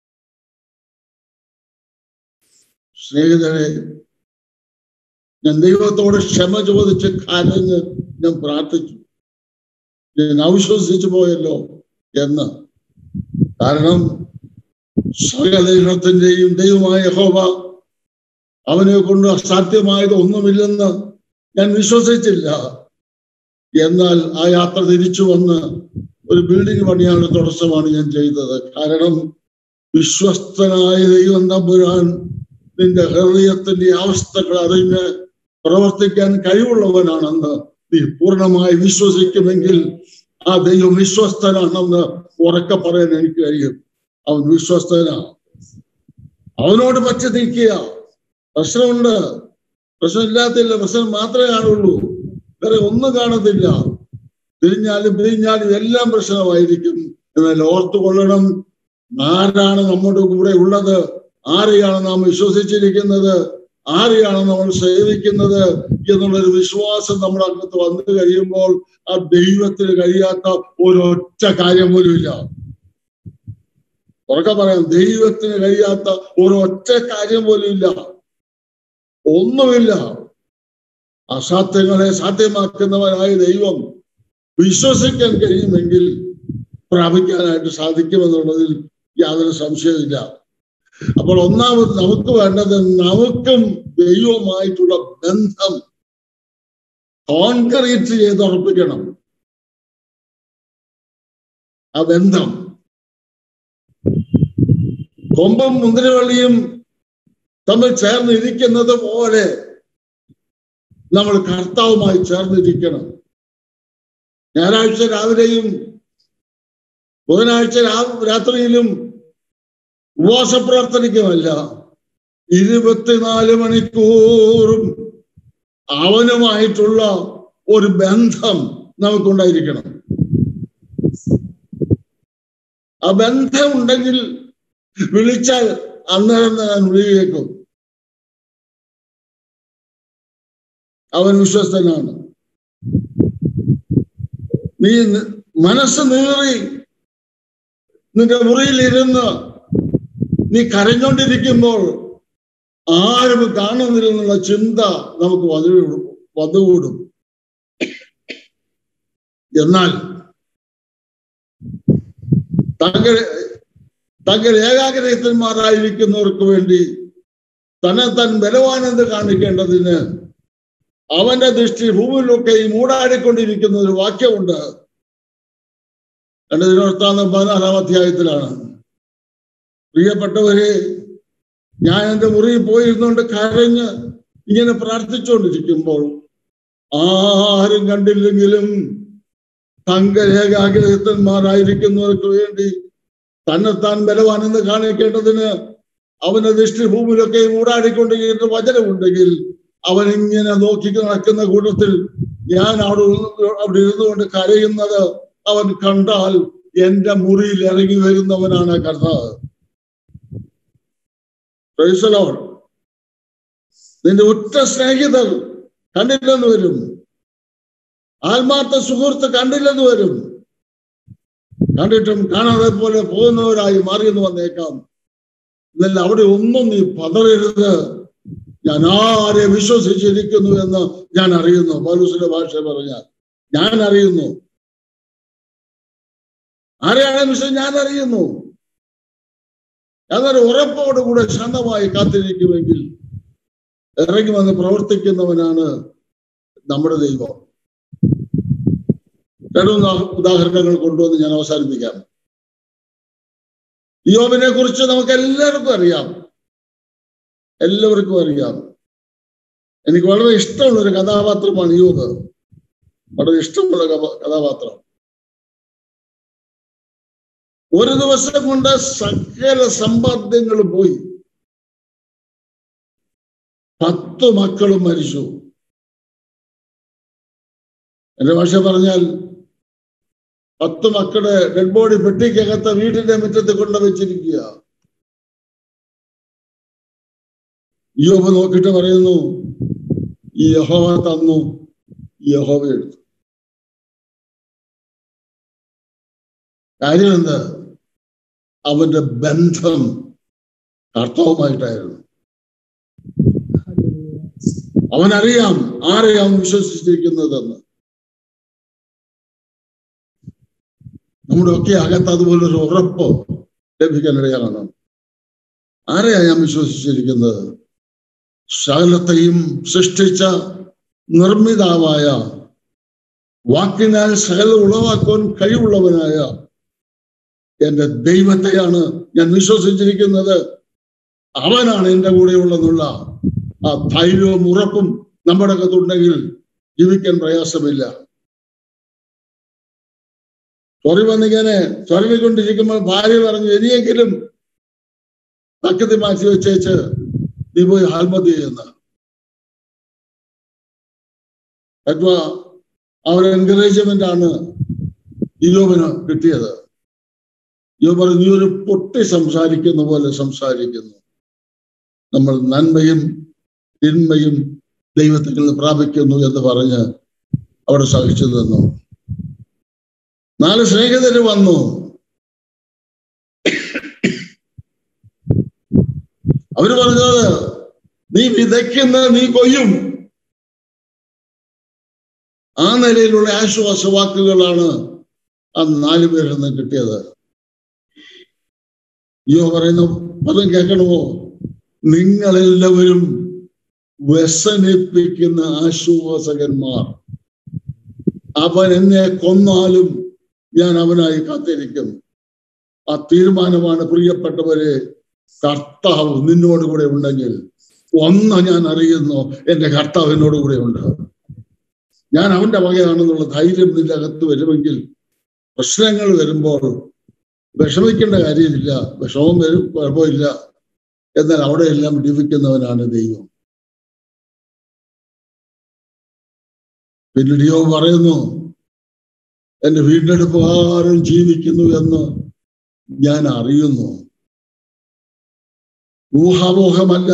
സ്നേഹിതരെ ഞാൻ ദൈവത്തോട് ക്ഷമ ചോദിച്ച് കരഞ്ഞ് ഞാൻ പ്രാർത്ഥിച്ചു ഞാൻ അവിശ്വസിച്ചു പോയല്ലോ എന്ന് കാരണം സകല ദൈവത്തിന്റെയും ദൈവമായ യഹോവ അവനെ കൊണ്ട് അസാധ്യമായത് ഒന്നുമില്ലെന്ന് ഞാൻ വിശ്വസിച്ചില്ല എന്നാൽ ആ യാത്ര തിരിച്ചു വന്ന് ഒരു ബിൽഡിംഗ് പണിയാണ് തുടക്കമാണ് ഞാൻ ചെയ്തത് കാരണം വിശ്വസ്തനായ ദൈവം തമ്പുരാൻ നിന്റെ ഹൃദയത്തിന്റെ അവസ്ഥകൾ അറിഞ്ഞ് പ്രവർത്തിക്കാൻ കഴിവുള്ളവനാണെന്ന് നീ പൂർണ്ണമായി വിശ്വസിക്കുമെങ്കിൽ ആ ദൈവം വിശ്വസ്തനാണെന്ന് ഉറക്കെ പറയാൻ എനിക്ക് കഴിയും അവൻ വിശ്വസ്തനാണ് അവനോട് പറ്റി നിൽക്കുക പ്രശ്നമുണ്ട് പ്രശ്നമില്ലാത്തില്ല പ്രശ്നം മാത്രമേ കാണുള്ളൂ വേറെ ഒന്നും കാണത്തില്ല തിരിഞ്ഞാലും പിരിഞ്ഞാലും എല്ലാം പ്രശ്നമായിരിക്കും എന്നാൽ ഓർത്തുകൊള്ളണം ആരാണ് നമ്മുടെ കൂടെ ഉള്ളത് ആരെയാണ് നാം വിശ്വസിച്ചിരിക്കുന്നത് ആരെയാണ് നമ്മൾ സേവിക്കുന്നത് എന്നുള്ളൊരു വിശ്വാസം നമ്മുടെ അകത്ത് വന്നു കഴിയുമ്പോൾ ആ ദൈവത്തിന് കഴിയാത്ത ഒരൊറ്റ കാര്യം പോലും ഇല്ല ഉറക്കെ പറയാം ദൈവത്തിന് കഴിയാത്ത ഒരൊറ്റ കാര്യം പോലും ഇല്ല ഒന്നുമില്ല അസാധ്യങ്ങളെ സാധ്യമാക്കുന്നവനായ ദൈവം വിശ്വസിക്കാൻ കഴിയുമെങ്കിൽ പ്രാപിക്കാനായിട്ട് സാധിക്കുമെന്നുള്ളതിൽ യാതൊരു സംശയമില്ല അപ്പോൾ ഒന്നാമത് നമുക്ക് വേണ്ടത് നമുക്കും ദൈവവുമായിട്ടുള്ള ബന്ധം കോൺക്രീറ്റ് ചെയ്ത് ഉറപ്പിക്കണം ആ ബന്ധം കൊമ്പും മുന്തിരിവള്ളിയും തമ്മിൽ ചേർന്നിരിക്കുന്നത് പോലെ നമ്മൾ കർത്താവുമായി ചേർന്നിരിക്കണം ഞായറാഴ്ച രാവിലെയും ബുധനാഴ്ച രാത്രിയിലും ഉപവാസ പ്രാർത്ഥനയ്ക്കുമല്ല ഇരുപത്തിനാല് മണിക്കൂറും അവനുമായിട്ടുള്ള ഒരു ബന്ധം നമുക്കുണ്ടായിരിക്കണം ആ ബന്ധം ഉണ്ടെങ്കിൽ വിളിച്ചാൽ അന്നേരം ഞാൻ വിളിയേക്കും അവൻ വിശ്വസ്തനാണ് നീ മനസ്സ് നീറി നിന്റെ മുറിയിലിരുന്ന് നീ കരഞ്ഞോണ്ടിരിക്കുമ്പോൾ ആരും കാണുന്നില്ലെന്നുള്ള ചിന്ത നമുക്ക് വന്നു വന്നുകൂടും എന്നാൽ തങ്ങൾ തങ്ങൾ ഏകാഗ്രതന്മാരായിരിക്കുന്നവർക്ക് വേണ്ടി തന്നെ താൻ ബലവാനെന്ന് കാണിക്കേണ്ടതിന് അവന്റെ ദൃഷ്ടി ഭൂമിയിലൊക്കെ ഈ മൂടാടിക്കൊണ്ടിരിക്കുന്ന ഒരു വാക്യമുണ്ട് രണ്ട് ഇരുപത്താന്ന് പതിനാറാം അധ്യായത്തിലാണ് പ്രിയപ്പെട്ടവരെ ഞാൻ എൻ്റെ മുറിയിൽ പോയിരുന്നുകൊണ്ട് കരഞ്ഞ് ഇങ്ങനെ പ്രാർത്ഥിച്ചുകൊണ്ടിരിക്കുമ്പോൾ ആരും കണ്ടില്ലെങ്കിലും തങ്കരേഖാഗ്രഹത്തന്മാരായിരിക്കുന്നവർക്ക് വേണ്ടി തന്നെത്താൻ ബലവാനെന്ന് കാണിക്കേണ്ടതിന് അവന്റെ ദൃഷ്ടി ഭൂമിയിലൊക്കെ മൂടാടിക്കൊണ്ടിരിക്കുന്ന വചനമുണ്ടെങ്കിൽ അവൻ ഇങ്ങനെ നോക്കി നടക്കുന്ന കൂട്ടത്തിൽ ഞാൻ അവിടെ അവിടെ ഇരുന്നുകൊണ്ട് കരയുന്നത് അവൻ കണ്ടാൽ എന്റെ മുറിയിൽ ഇറങ്ങി വരുന്നവനാണ് കർത്താവ് നിന്റെ ഉറ്റ സ്നേഹിതർ കണ്ടില്ലെന്ന് വരും ആത്മാർത്ഥ സുഹൃത്ത് കണ്ടില്ലെന്ന് വരും കണ്ടിട്ടും കാണാതെ പോലെ പോകുന്നവരായി മാറിയെന്ന് വന്നേക്കാം എന്നാൽ അവിടെ ഒന്നും നീ പതറരുത് ഞാൻ ആരെ വിശ്വസിച്ചിരിക്കുന്നു എന്ന് ഞാൻ അറിയുന്നു പൗലൂസിന്റെ ഭാഷ പറഞ്ഞാൽ ഞാൻ അറിയുന്നു ആരെയാണ് വിശ്വസം ഞാൻ അറിയുന്നു എന്നൊരു ഉറപ്പോടുകൂടെ ശാന്തമായി കാത്തിരിക്കുമെങ്കിൽ ഇറങ്ങി വന്ന് പ്രവർത്തിക്കുന്നവനാണ് നമ്മുടെ ദൈവം രണ്ട് ഉദാഹരണങ്ങൾ കൊണ്ടുവന്ന് ഞാൻ അവസാനിപ്പിക്കാം യോബിനെ കുറിച്ച് നമുക്ക് എല്ലാവർക്കും അറിയാം എല്ലാവർക്കും അറിയാം എനിക്ക് വളരെ ഇഷ്ടമുള്ള ഒരു കഥാപാത്രമാണ് യോബ് വളരെ ഇഷ്ടമുള്ള കഥാപാത്രം ഒരു ദിവസം കൊണ്ട് സകല സമ്പാദ്യങ്ങൾ പോയി പത്ത് മക്കളും മരിച്ചു എന്റെ ഭാഷ പറഞ്ഞാൽ പത്ത് മക്കളുടെ ഡെഡ് ബോഡി പെട്ടിക്കകത്ത് വീടിന്റെ മുറ്റത്ത് കൊണ്ടുവച്ചിരിക്കുക യോബ് നോക്കിയിട്ട് പറയുന്നു ഈ യഹോവ തന്നു ഈ യഹോവ എടുത്തു കാര്യം എന്ത് അവന്റെ ബന്ധം കർത്തവുമായിട്ടായിരുന്നു അവനറിയാം ആരെ അവൻ വിശ്വസിച്ചിരിക്കുന്നതെന്ന് നമ്മുടെ ഒക്കെ അകത്ത് അതുപോലെ ഒരു ഉറപ്പ് ലഭിക്കാനിടയാണ് ആരെയാ ഞാൻ വിശ്വസിച്ചിരിക്കുന്നത് സകലത്തെയും സൃഷ്ടിച്ച നിർമ്മിതാവായ വാക്കിനാൽ സകല ഉളവാക്കുവാൻ കഴിവുള്ളവനായ എന്റെ ദൈവത്തെയാണ് ഞാൻ വിശ്വസിച്ചിരിക്കുന്നത് അവനാണ് എൻ്റെ കൂടെയുള്ളതെന്നുള്ള ആ ധൈര്യവും ഉറപ്പും നമ്മുടെ അകത്തുണ്ടെങ്കിൽ ജീവിക്കാൻ പ്രയാസമില്ല ചൊറി വന്നിങ്ങനെ ചൊരവിക്കൊണ്ടിരിക്കുമ്പോൾ ഭാര്യ പറഞ്ഞു ഇനിയെങ്കിലും തക്കത്തി മാറ്റി വെച്ചേച്ച് നീ പോയി ആത്മഹത്യ ചെയ്യുന്ന അഥവാ അവർ എൻകറേജ്മെന്റ് ആണ് യോബിന് കിട്ടിയത് യോ പറഞ്ഞു നീ ഒരു പൊട്ടി സംസാരിക്കുന്ന പോലെ സംസാരിക്കുന്നു നമ്മൾ നന്മയും തിന്മയും ദൈവത്തിൽ നിന്ന് പ്രാപിക്കുന്നു എന്ന് പറഞ്ഞ് അവിടെ സഹിച്ചു തന്നു നാല് സ്നേഹിതര് വന്നു അവര് പറഞ്ഞത് നീ വിതയ്ക്കുന്ന നീ കൊയ്യും ആ നിലയിലുള്ള ആശ്വാസ വാക്കുകളാണ് ആ നാലു പേരിൽ നിന്ന് കിട്ടിയത് യോ പറയുന്ന പദം കേൾക്കണമോ നിങ്ങളെല്ലാവരും വ്യസനിപ്പിക്കുന്ന ആശ്വാസകന്മാർ അവൻ എന്നെ കൊന്നാലും ഞാൻ അവനായി കാത്തിരിക്കും ആ തീരുമാനമാണ് പ്രിയപ്പെട്ടവരെ കർത്താവ് നിന്നോട് കൂടെ ഉണ്ടെങ്കിൽ ഒന്ന് ഞാൻ അറിയുന്നു എന്റെ കർത്താവ് എന്നോട് കൂടെ ഉണ്ട് ഞാൻ അവന്റെ വകയാണെന്നുള്ള ധൈര്യം നിന്റെ അകത്ത് വരുമെങ്കിൽ പ്രശ്നങ്ങൾ വരുമ്പോൾ വിഷമിക്കേണ്ട കാര്യമില്ല വിഷമം വരും കുഴപ്പമില്ല എന്നാൽ അവിടെ എല്ലാം ജീവിക്കുന്നവനാണ് ദൈവം പിന്നീട് യോ പറയുന്നു എന്റെ വീണ്ടെടുപ്പുകാരൻ ജീവിക്കുന്നു എന്ന് ഞാൻ അറിയുന്നു ഊഹാമോഹമല്ല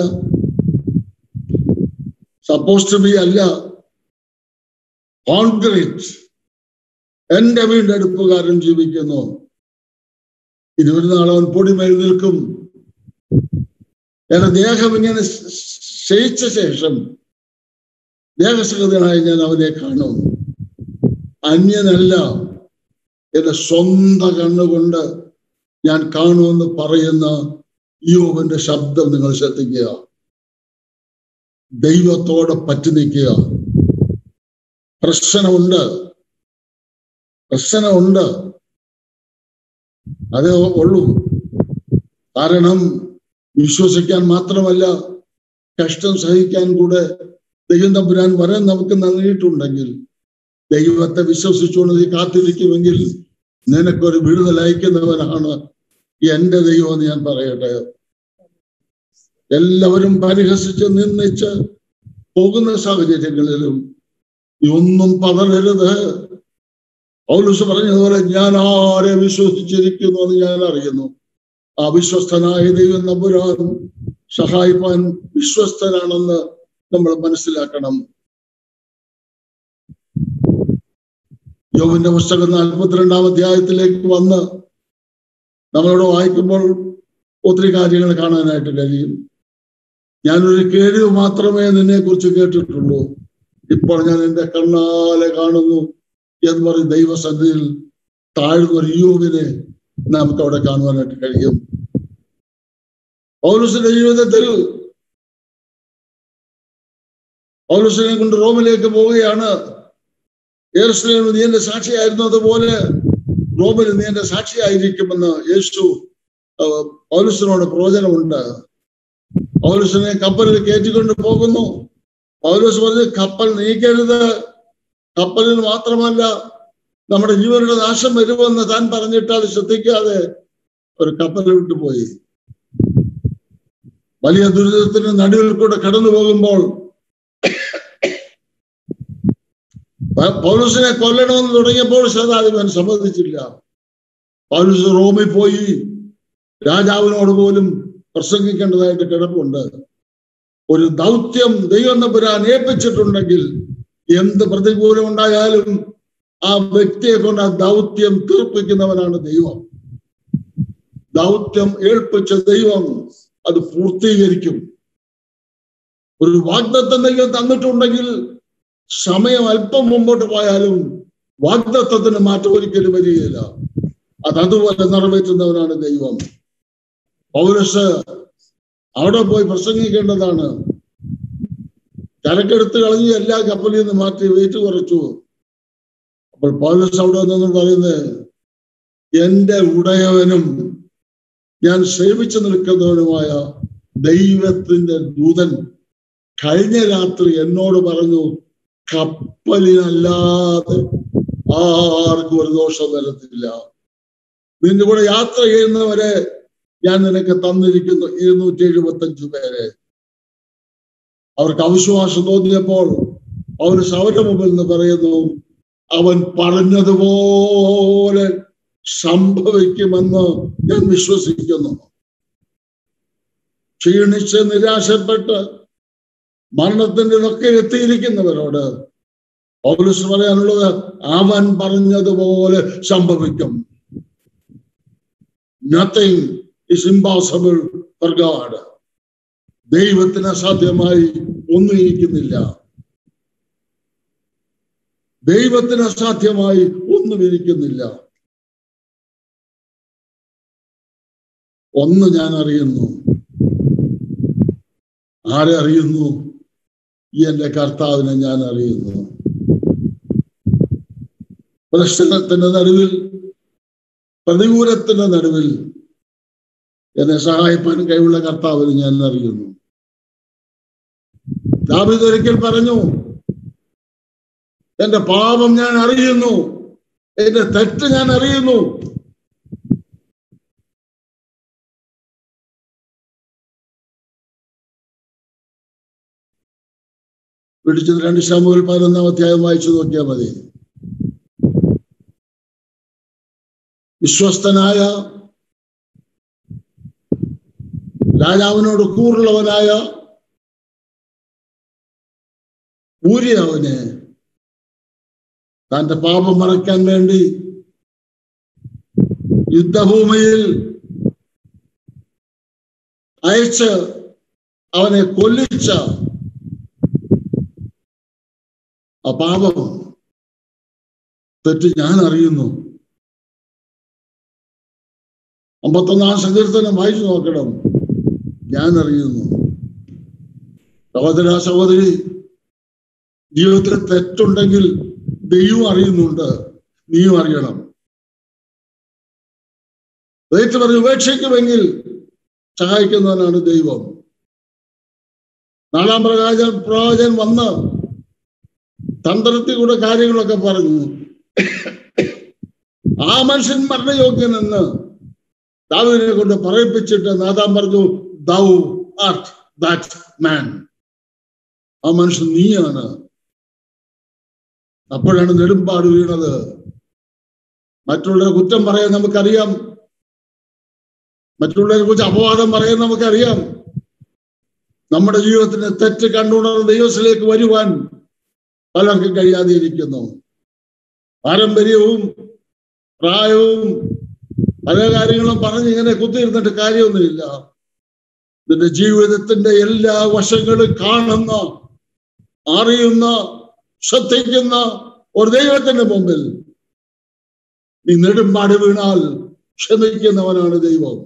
സപ്പോസ് ടു ബി അല്ല കോൺക്രീറ്റ് എന്റെ വീണ്ടെടുപ്പുകാരൻ ജീവിക്കുന്നു ഇരുപത് നാൾ അവൻ പൊടിമേൽ നിൽക്കും എന്റെ ദേഹം ഇങ്ങനെ ക്ഷയിച്ച ശേഷം ദേഹസഹിതനായി ഞാൻ അവനെ കാണും അന്യനല്ല എന്റെ സ്വന്തം കണ്ണുകൊണ്ട് ഞാൻ കാണുമെന്ന് പറയുന്ന യോവന്റെ ശബ്ദം നിങ്ങൾ ശ്രദ്ധിക്കുക ദൈവത്തോടെ പറ്റി നിൽക്കുക പ്രശ്നമുണ്ട് പ്രശ്നമുണ്ട് അതേ ഉള്ളൂ കാരണം വിശ്വസിക്കാൻ മാത്രമല്ല കഷ്ടം സഹിക്കാൻ കൂടെ ദൈവം തമ്പുരാൻ വരാൻ നമുക്ക് നൽകിയിട്ടുണ്ടെങ്കിൽ ദൈവത്തെ വിശ്വസിച്ചുകൊണ്ട് നീ കാത്തിരിക്കുമെങ്കിൽ നിനക്കൊരു വിടുതൽ അയക്കുന്നവനാണ് എന്റെ ദൈവം എന്ന് ഞാൻ പറയട്ടെ എല്ലാവരും പരിഹസിച്ച് നിന്ദിച്ച് പോകുന്ന സാഹചര്യങ്ങളിലും നീ ഒന്നും പതറരുത് പൗലുസ് പറഞ്ഞതുപോലെ ഞാൻ ആരെ വിശ്വസിച്ചിരിക്കുന്നു എന്ന് ഞാൻ അറിയുന്നു ആ വിശ്വസ്തനായ ദൈവം നമ്പുരാൻ സഹായിപ്പാൻ വിശ്വസ്തനാണെന്ന് നമ്മൾ മനസ്സിലാക്കണം യോവിന്റെ പുസ്തകം നാൽപ്പത്തിരണ്ടാം അധ്യായത്തിലേക്ക് വന്ന് നമ്മളോട് വായിക്കുമ്പോൾ ഒത്തിരി കാര്യങ്ങൾ കാണാനായിട്ട് കഴിയും ഞാനൊരു കേഴിവ് മാത്രമേ നിന്നെ കുറിച്ച് കേട്ടിട്ടുള്ളൂ ഇപ്പോൾ ഞാൻ എന്റെ കണ്ണാലെ കാണുന്നു എന്ന് പറഞ്ഞ് ദൈവസന്നിധിയിൽ താഴ്ന്ന ഒരു യോവിനെ നമുക്ക് അവിടെ കാണുവാനായിട്ട് കഴിയും പൗലുസിന്റെ ജീവിതത്തിൽ പൗലുസിനെ കൊണ്ട് റോമിലേക്ക് പോവുകയാണ് ഏറുസലേമിൽ നീ എന്റെ സാക്ഷിയായിരുന്നു അതുപോലെ റോമിൽ നീ എന്റെ സാക്ഷിയായിരിക്കുമെന്ന് യേശു പൗലുസിനോട് പ്രവചനമുണ്ട് പൗലുസിനെ കപ്പലിൽ കയറ്റിക്കൊണ്ട് പോകുന്നു പൗലുസ് പറഞ്ഞ് കപ്പൽ നീക്കരുത് കപ്പലിന് മാത്രമല്ല നമ്മുടെ ജീവനുടെ നാശം വരുമെന്ന് താൻ പറഞ്ഞിട്ട് അത് ശ്രദ്ധിക്കാതെ ഒരു കപ്പൽ വിട്ടുപോയി വലിയ ദുരിതത്തിന് നടുവിൽ കൂടെ കടന്നു പോകുമ്പോൾ പൗലൂസിനെ കൊല്ലണമെന്ന് തുടങ്ങിയപ്പോൾ ശതാധിപൻ സമ്മതിച്ചില്ല പൗലൂസ് റോമിൽ പോയി രാജാവിനോട് പോലും പ്രസംഗിക്കേണ്ടതായിട്ട് കിടപ്പുണ്ട് ഒരു ദൗത്യം ദൈവം തമ്പുരാൻ ഏൽപ്പിച്ചിട്ടുണ്ടെങ്കിൽ എന്ത് പ്രതികൂലം ഉണ്ടായാലും ആ വ്യക്തിയെ കൊണ്ട് ആ ദൗത്യം തീർപ്പിക്കുന്നവനാണ് ദൈവം ദൗത്യം ഏൽപ്പിച്ച ദൈവം അത് പൂർത്തീകരിക്കും ഒരു വാഗ്ദത്തം ദൈവം തന്നിട്ടുണ്ടെങ്കിൽ സമയം അല്പം മുമ്പോട്ട് പോയാലും വാഗ്ദത്വത്തിന് മാറ്റം ഒരിക്കലും വരികയില്ല അത് അതുപോലെ നിറവേറ്റുന്നവനാണ് ദൈവം പൗരസ് അവിടെ പോയി പ്രസംഗിക്കേണ്ടതാണ് ചരക്കെടുത്ത് കളഞ്ഞ് എല്ലാ കപ്പലിൽ നിന്ന് മാറ്റി വെയിറ്റ് കുറച്ചു അപ്പോൾ പൗരസ് അവിടെ നിന്ന് പറയുന്നത് എന്റെ ഉടയവനും ഞാൻ സേവിച്ചു നിൽക്കുന്നവനുമായ ദൈവത്തിന്റെ ദൂതൻ കഴിഞ്ഞ രാത്രി എന്നോട് പറഞ്ഞു കപ്പലിനല്ലാതെ ആർക്കും ഒരു ദോഷം വരത്തില്ല നിന്റെ കൂടെ യാത്ര ചെയ്യുന്നവരെ ഞാൻ നിനക്ക് തന്നിരിക്കുന്നു ഇരുന്നൂറ്റി എഴുപത്തി അഞ്ചു പേരെ അവർക്ക് അവിശ്വാസം തോന്നിയപ്പോൾ അവർ അവരുടെ മുമ്പിൽ നിന്ന് പറയുന്നു അവൻ പറഞ്ഞതുപോലെ സംഭവിക്കുമെന്ന് ഞാൻ വിശ്വസിക്കുന്നു ക്ഷീണിച്ച് നിരാശപ്പെട്ട് മരണത്തിന്റെ ഒക്കെ എത്തിയിരിക്കുന്നവരോട് പൗലസ് പറയാനുള്ളത് അവൻ പറഞ്ഞതുപോലെ സംഭവിക്കും nothing is impossible for God ദൈവത്തിന് അസാധ്യമായി ഒന്നും ഇരിക്കുന്നില്ല ദൈവത്തിന് അസാധ്യമായി ഒന്നും ഇരിക്കുന്നില്ല ഒന്ന് ഞാൻ അറിയുന്നു ആരെ അറിയുന്നു ഈ എന്റെ കർത്താവിനെ ഞാൻ അറിയുന്നു പ്രശ്നത്തിന്റെ നടുവിൽ പ്രതികൂലത്തിന്റെ നടുവിൽ എന്നെ സഹായിപ്പാൻ കഴിവുള്ള കർത്താവിന് ഞാൻ അറിയുന്നു ദാവിദ് ഒരിക്കൽ പറഞ്ഞു എന്റെ പാപം ഞാൻ അറിയുന്നു എന്റെ തെറ്റ് ഞാൻ അറിയുന്നു പിടിച്ചത് രണ്ട് ശമുകൾ പതിനൊന്നാം അധ്യായം വായിച്ചു നോക്കിയാൽ മതി വിശ്വസ്തനായ രാജാവിനോട് കൂറുള്ളവനായ ഊരിയവനെ തന്റെ പാപം മറയ്ക്കാൻ വേണ്ടി യുദ്ധഭൂമിയിൽ അയച്ച് അവനെ കൊല്ലിച്ച ആ പാപം തെറ്റ് ഞാൻ അറിയുന്നു അമ്പത്തൊന്നാം സങ്കീർത്തനം വായിച്ചു നോക്കണം ഞാൻ അറിയുന്നു സഹോദര സഹോദരി ജീവിതത്തിൽ തെറ്റുണ്ടെങ്കിൽ ദൈവം അറിയുന്നുണ്ട് നീയും അറിയണം ഏറ്റു പറഞ്ഞ് ഉപേക്ഷിക്കുമെങ്കിൽ സഹായിക്കുന്നവനാണ് ദൈവം നാലാം പ്രകാശൻ പ്രവാചകൻ വന്ന് തന്ത്രത്തിൽ കൂടെ കാര്യങ്ങളൊക്കെ പറഞ്ഞു ആ മനുഷ്യൻ മരണയോഗ്യനെന്ന് ദാവിനെ കൊണ്ട് പറയിപ്പിച്ചിട്ട് നാദാൻ പറഞ്ഞു ദൗ ആർട്ട് ദാറ്റ് മാൻ ആ മനുഷ്യൻ നീയാണ് അപ്പോഴാണ് നെടുമ്പാട് വീണത് മറ്റുള്ളവരെ കുറ്റം പറയാൻ നമുക്കറിയാം മറ്റുള്ളവരെ കുറിച്ച് അപവാദം പറയാൻ നമുക്കറിയാം നമ്മുടെ ജീവിതത്തിന് തെറ്റ് കണ്ടുകൊണ്ടുള്ള ദൈവത്തിലേക്ക് വരുവാൻ പലർക്കും കഴിയാതെ ഇരിക്കുന്നു പാരമ്പര്യവും പ്രായവും പല കാര്യങ്ങളും പറഞ്ഞ് ഇങ്ങനെ കുത്തിയിരുന്നിട്ട് കാര്യമൊന്നുമില്ല നിന്റെ ജീവിതത്തിന്റെ എല്ലാ വശങ്ങളും കാണുന്ന അറിയുന്ന ശ്രദ്ധിക്കുന്ന ഒരു ദൈവത്തിന്റെ മുമ്പിൽ നീ നെടുമ്പാട് വീണാൽ ക്ഷമിക്കുന്നവനാണ് ദൈവം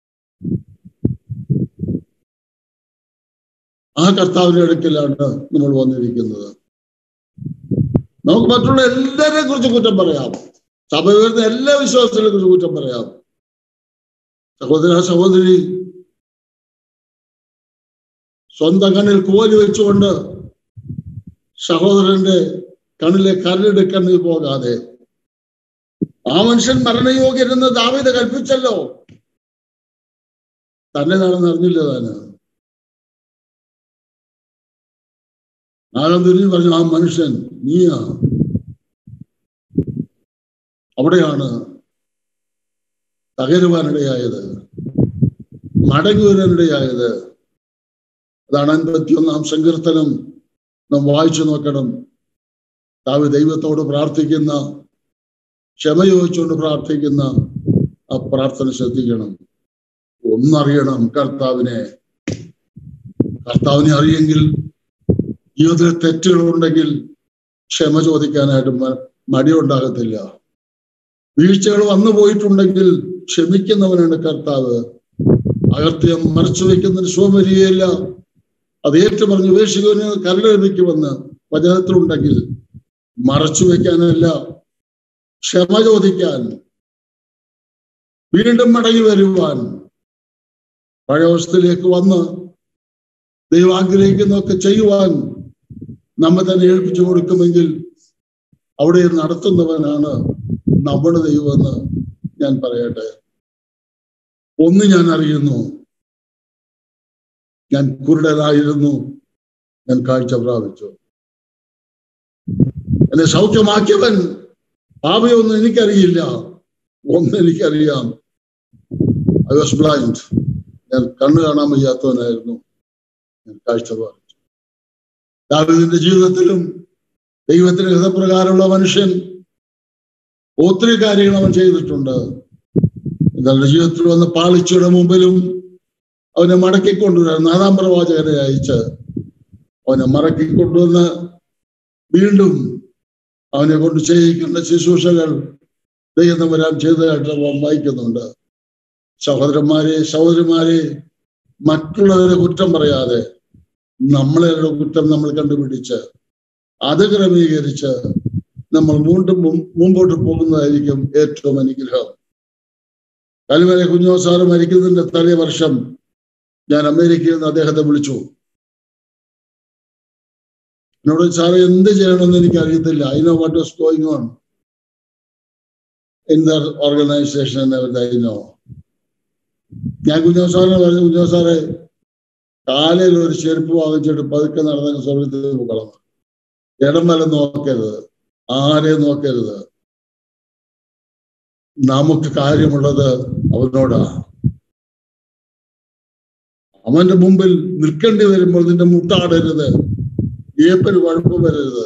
ആ കർത്താവിന്റെ അടുക്കലാണ് നമ്മൾ വന്നിരിക്കുന്നത് നമുക്ക് മറ്റുള്ള എല്ലാവരെ കുറിച്ച് കുറ്റം പറയാം സഭ വരുന്ന എല്ലാ വിശ്വാസത്തിനെ കുറിച്ച് കുറ്റം പറയാം സഹോദര സഹോദരി സ്വന്തം കണ്ണിൽ കോലി വെച്ചുകൊണ്ട് സഹോദരന്റെ കണ്ണിലെ കരലെടുക്കാൻ നീ പോകാതെ ആ മനുഷ്യൻ മരണയോഗ്യരെന്ന് ദാവീദ് കൽപ്പിച്ചല്ലോ തന്നെ നടന്ന് അറിഞ്ഞില്ല താന് ആകം തിരിഞ്ഞു പറഞ്ഞു ആ മനുഷ്യൻ നീയാ അവിടെയാണ് തകരുവാനിടയായത് മടങ്ങി വരാനിടയായത് അതാണ് അൻപത്തിയൊന്നാം സങ്കീർത്തനം നാം വായിച്ചു നോക്കണം താവ് ദൈവത്തോട് പ്രാർത്ഥിക്കുന്ന ക്ഷമ ചോദിച്ചുകൊണ്ട് പ്രാർത്ഥിക്കുന്ന ആ പ്രാർത്ഥന ശ്രദ്ധിക്കണം ഒന്നറിയണം കർത്താവിനെ കർത്താവിനെ അറിയെങ്കിൽ ജീവിതത്തിൽ തെറ്റുകളുണ്ടെങ്കിൽ ക്ഷമ ചോദിക്കാനായിട്ട് മടിയുണ്ടാകത്തില്ല വീഴ്ചകൾ വന്നു പോയിട്ടുണ്ടെങ്കിൽ ക്ഷമിക്കുന്നവനാണ് കർത്താവ് അകർത്യം മറച്ചു വയ്ക്കുന്നതിന് സ്വമരിയല്ല അത് ഏറ്റു പറഞ്ഞ് ഉപേക്ഷിക്കുന്നതിന് കരട് ലഭിക്കുമെന്ന് വചനത്തിലുണ്ടെങ്കിൽ മറച്ചു വെക്കാനല്ല ക്ഷമ ചോദിക്കാൻ വീണ്ടും മടങ്ങി വരുവാൻ പഴയവസ്ഥയിലേക്ക് വന്ന് ദൈവം ആഗ്രഹിക്കുന്നതൊക്കെ ചെയ്യുവാൻ നമ്മെ തന്നെ ഏൽപ്പിച്ചു കൊടുക്കുമെങ്കിൽ അവിടെ നടത്തുന്നവനാണ് നമ്മുടെ ദൈവമെന്ന് ഞാൻ പറയട്ടെ ഒന്ന് ഞാൻ അറിയുന്നു ഞാൻ കുരുടനായിരുന്നു ഞാൻ കാഴ്ച പ്രാപിച്ചു എന്നെ സൗഖ്യമാക്കിയവൻ പാപയൊന്നും എനിക്കറിയില്ല ഒന്ന് എനിക്കറിയാം ഐ വാസ് ബ്ലൈൻഡ് ഞാൻ കണ്ണു കാണാൻ വയ്യാത്തവനായിരുന്നു ഞാൻ കാഴ്ച പ്രാപിച്ചു ദാവിദിന്റെ ജീവിതത്തിലും ദൈവത്തിന്റെ ഹൃദപ്രകാരമുള്ള മനുഷ്യൻ ഒത്തിരി കാര്യങ്ങൾ അവൻ ചെയ്തിട്ടുണ്ട് തന്റെ ജീവിതത്തിൽ വന്ന പാളിച്ചയുടെ മുമ്പിലും അവനെ മടക്കിക്കൊണ്ടുവരാൻ നാദാം പ്രവാചകനെ അയച്ച് അവനെ മടക്കിക്കൊണ്ടുവന്ന് വീണ്ടും അവനെ കൊണ്ട് ചെയ്യിക്കുന്ന ശുശ്രൂഷകൾ ദൈവം വരാൻ ചെയ്തതായിട്ട് അവൻ വായിക്കുന്നുണ്ട് സഹോദരന്മാരെ സഹോദരിമാരെ മറ്റുള്ളവരെ കുറ്റം പറയാതെ നമ്മളെ കുറ്റം നമ്മൾ കണ്ടുപിടിച്ച് അത് ക്രമീകരിച്ച് നമ്മൾ വീണ്ടും മുമ്പോട്ട് പോകുന്നതായിരിക്കും ഏറ്റവും അനുഗ്രഹം കലിമല കുഞ്ഞോ സാറ് മരിക്കുന്നതിന്റെ തലേ വർഷം ഞാൻ അമേരിക്കയിൽ നിന്ന് അദ്ദേഹത്തെ വിളിച്ചു എന്നോട് സാറ് എന്ത് ചെയ്യണമെന്ന് എനിക്ക് അറിയത്തില്ല I know what was going on in their organisation I know ഞാൻ കുഞ്ഞോ സാറിനെ പറഞ്ഞു കുഞ്ഞോ സാറെ കാലയിൽ ഒരു ചെരുപ്പ് വാങ്ങിച്ചിട്ട് പതുക്കെ നടന്ന സ്വർഗത്തിൽ കളന്നു ഇടം വല നോക്കരുത് ആരെ നോക്കരുത് നമുക്ക് കാര്യമുള്ളത് അവനോടാ അവന്റെ മുമ്പിൽ നിൽക്കേണ്ടി വരുമ്പോൾ നിന്റെ മുട്ടാടരുത് ഏപ്പന് കുഴപ്പം വരരുത്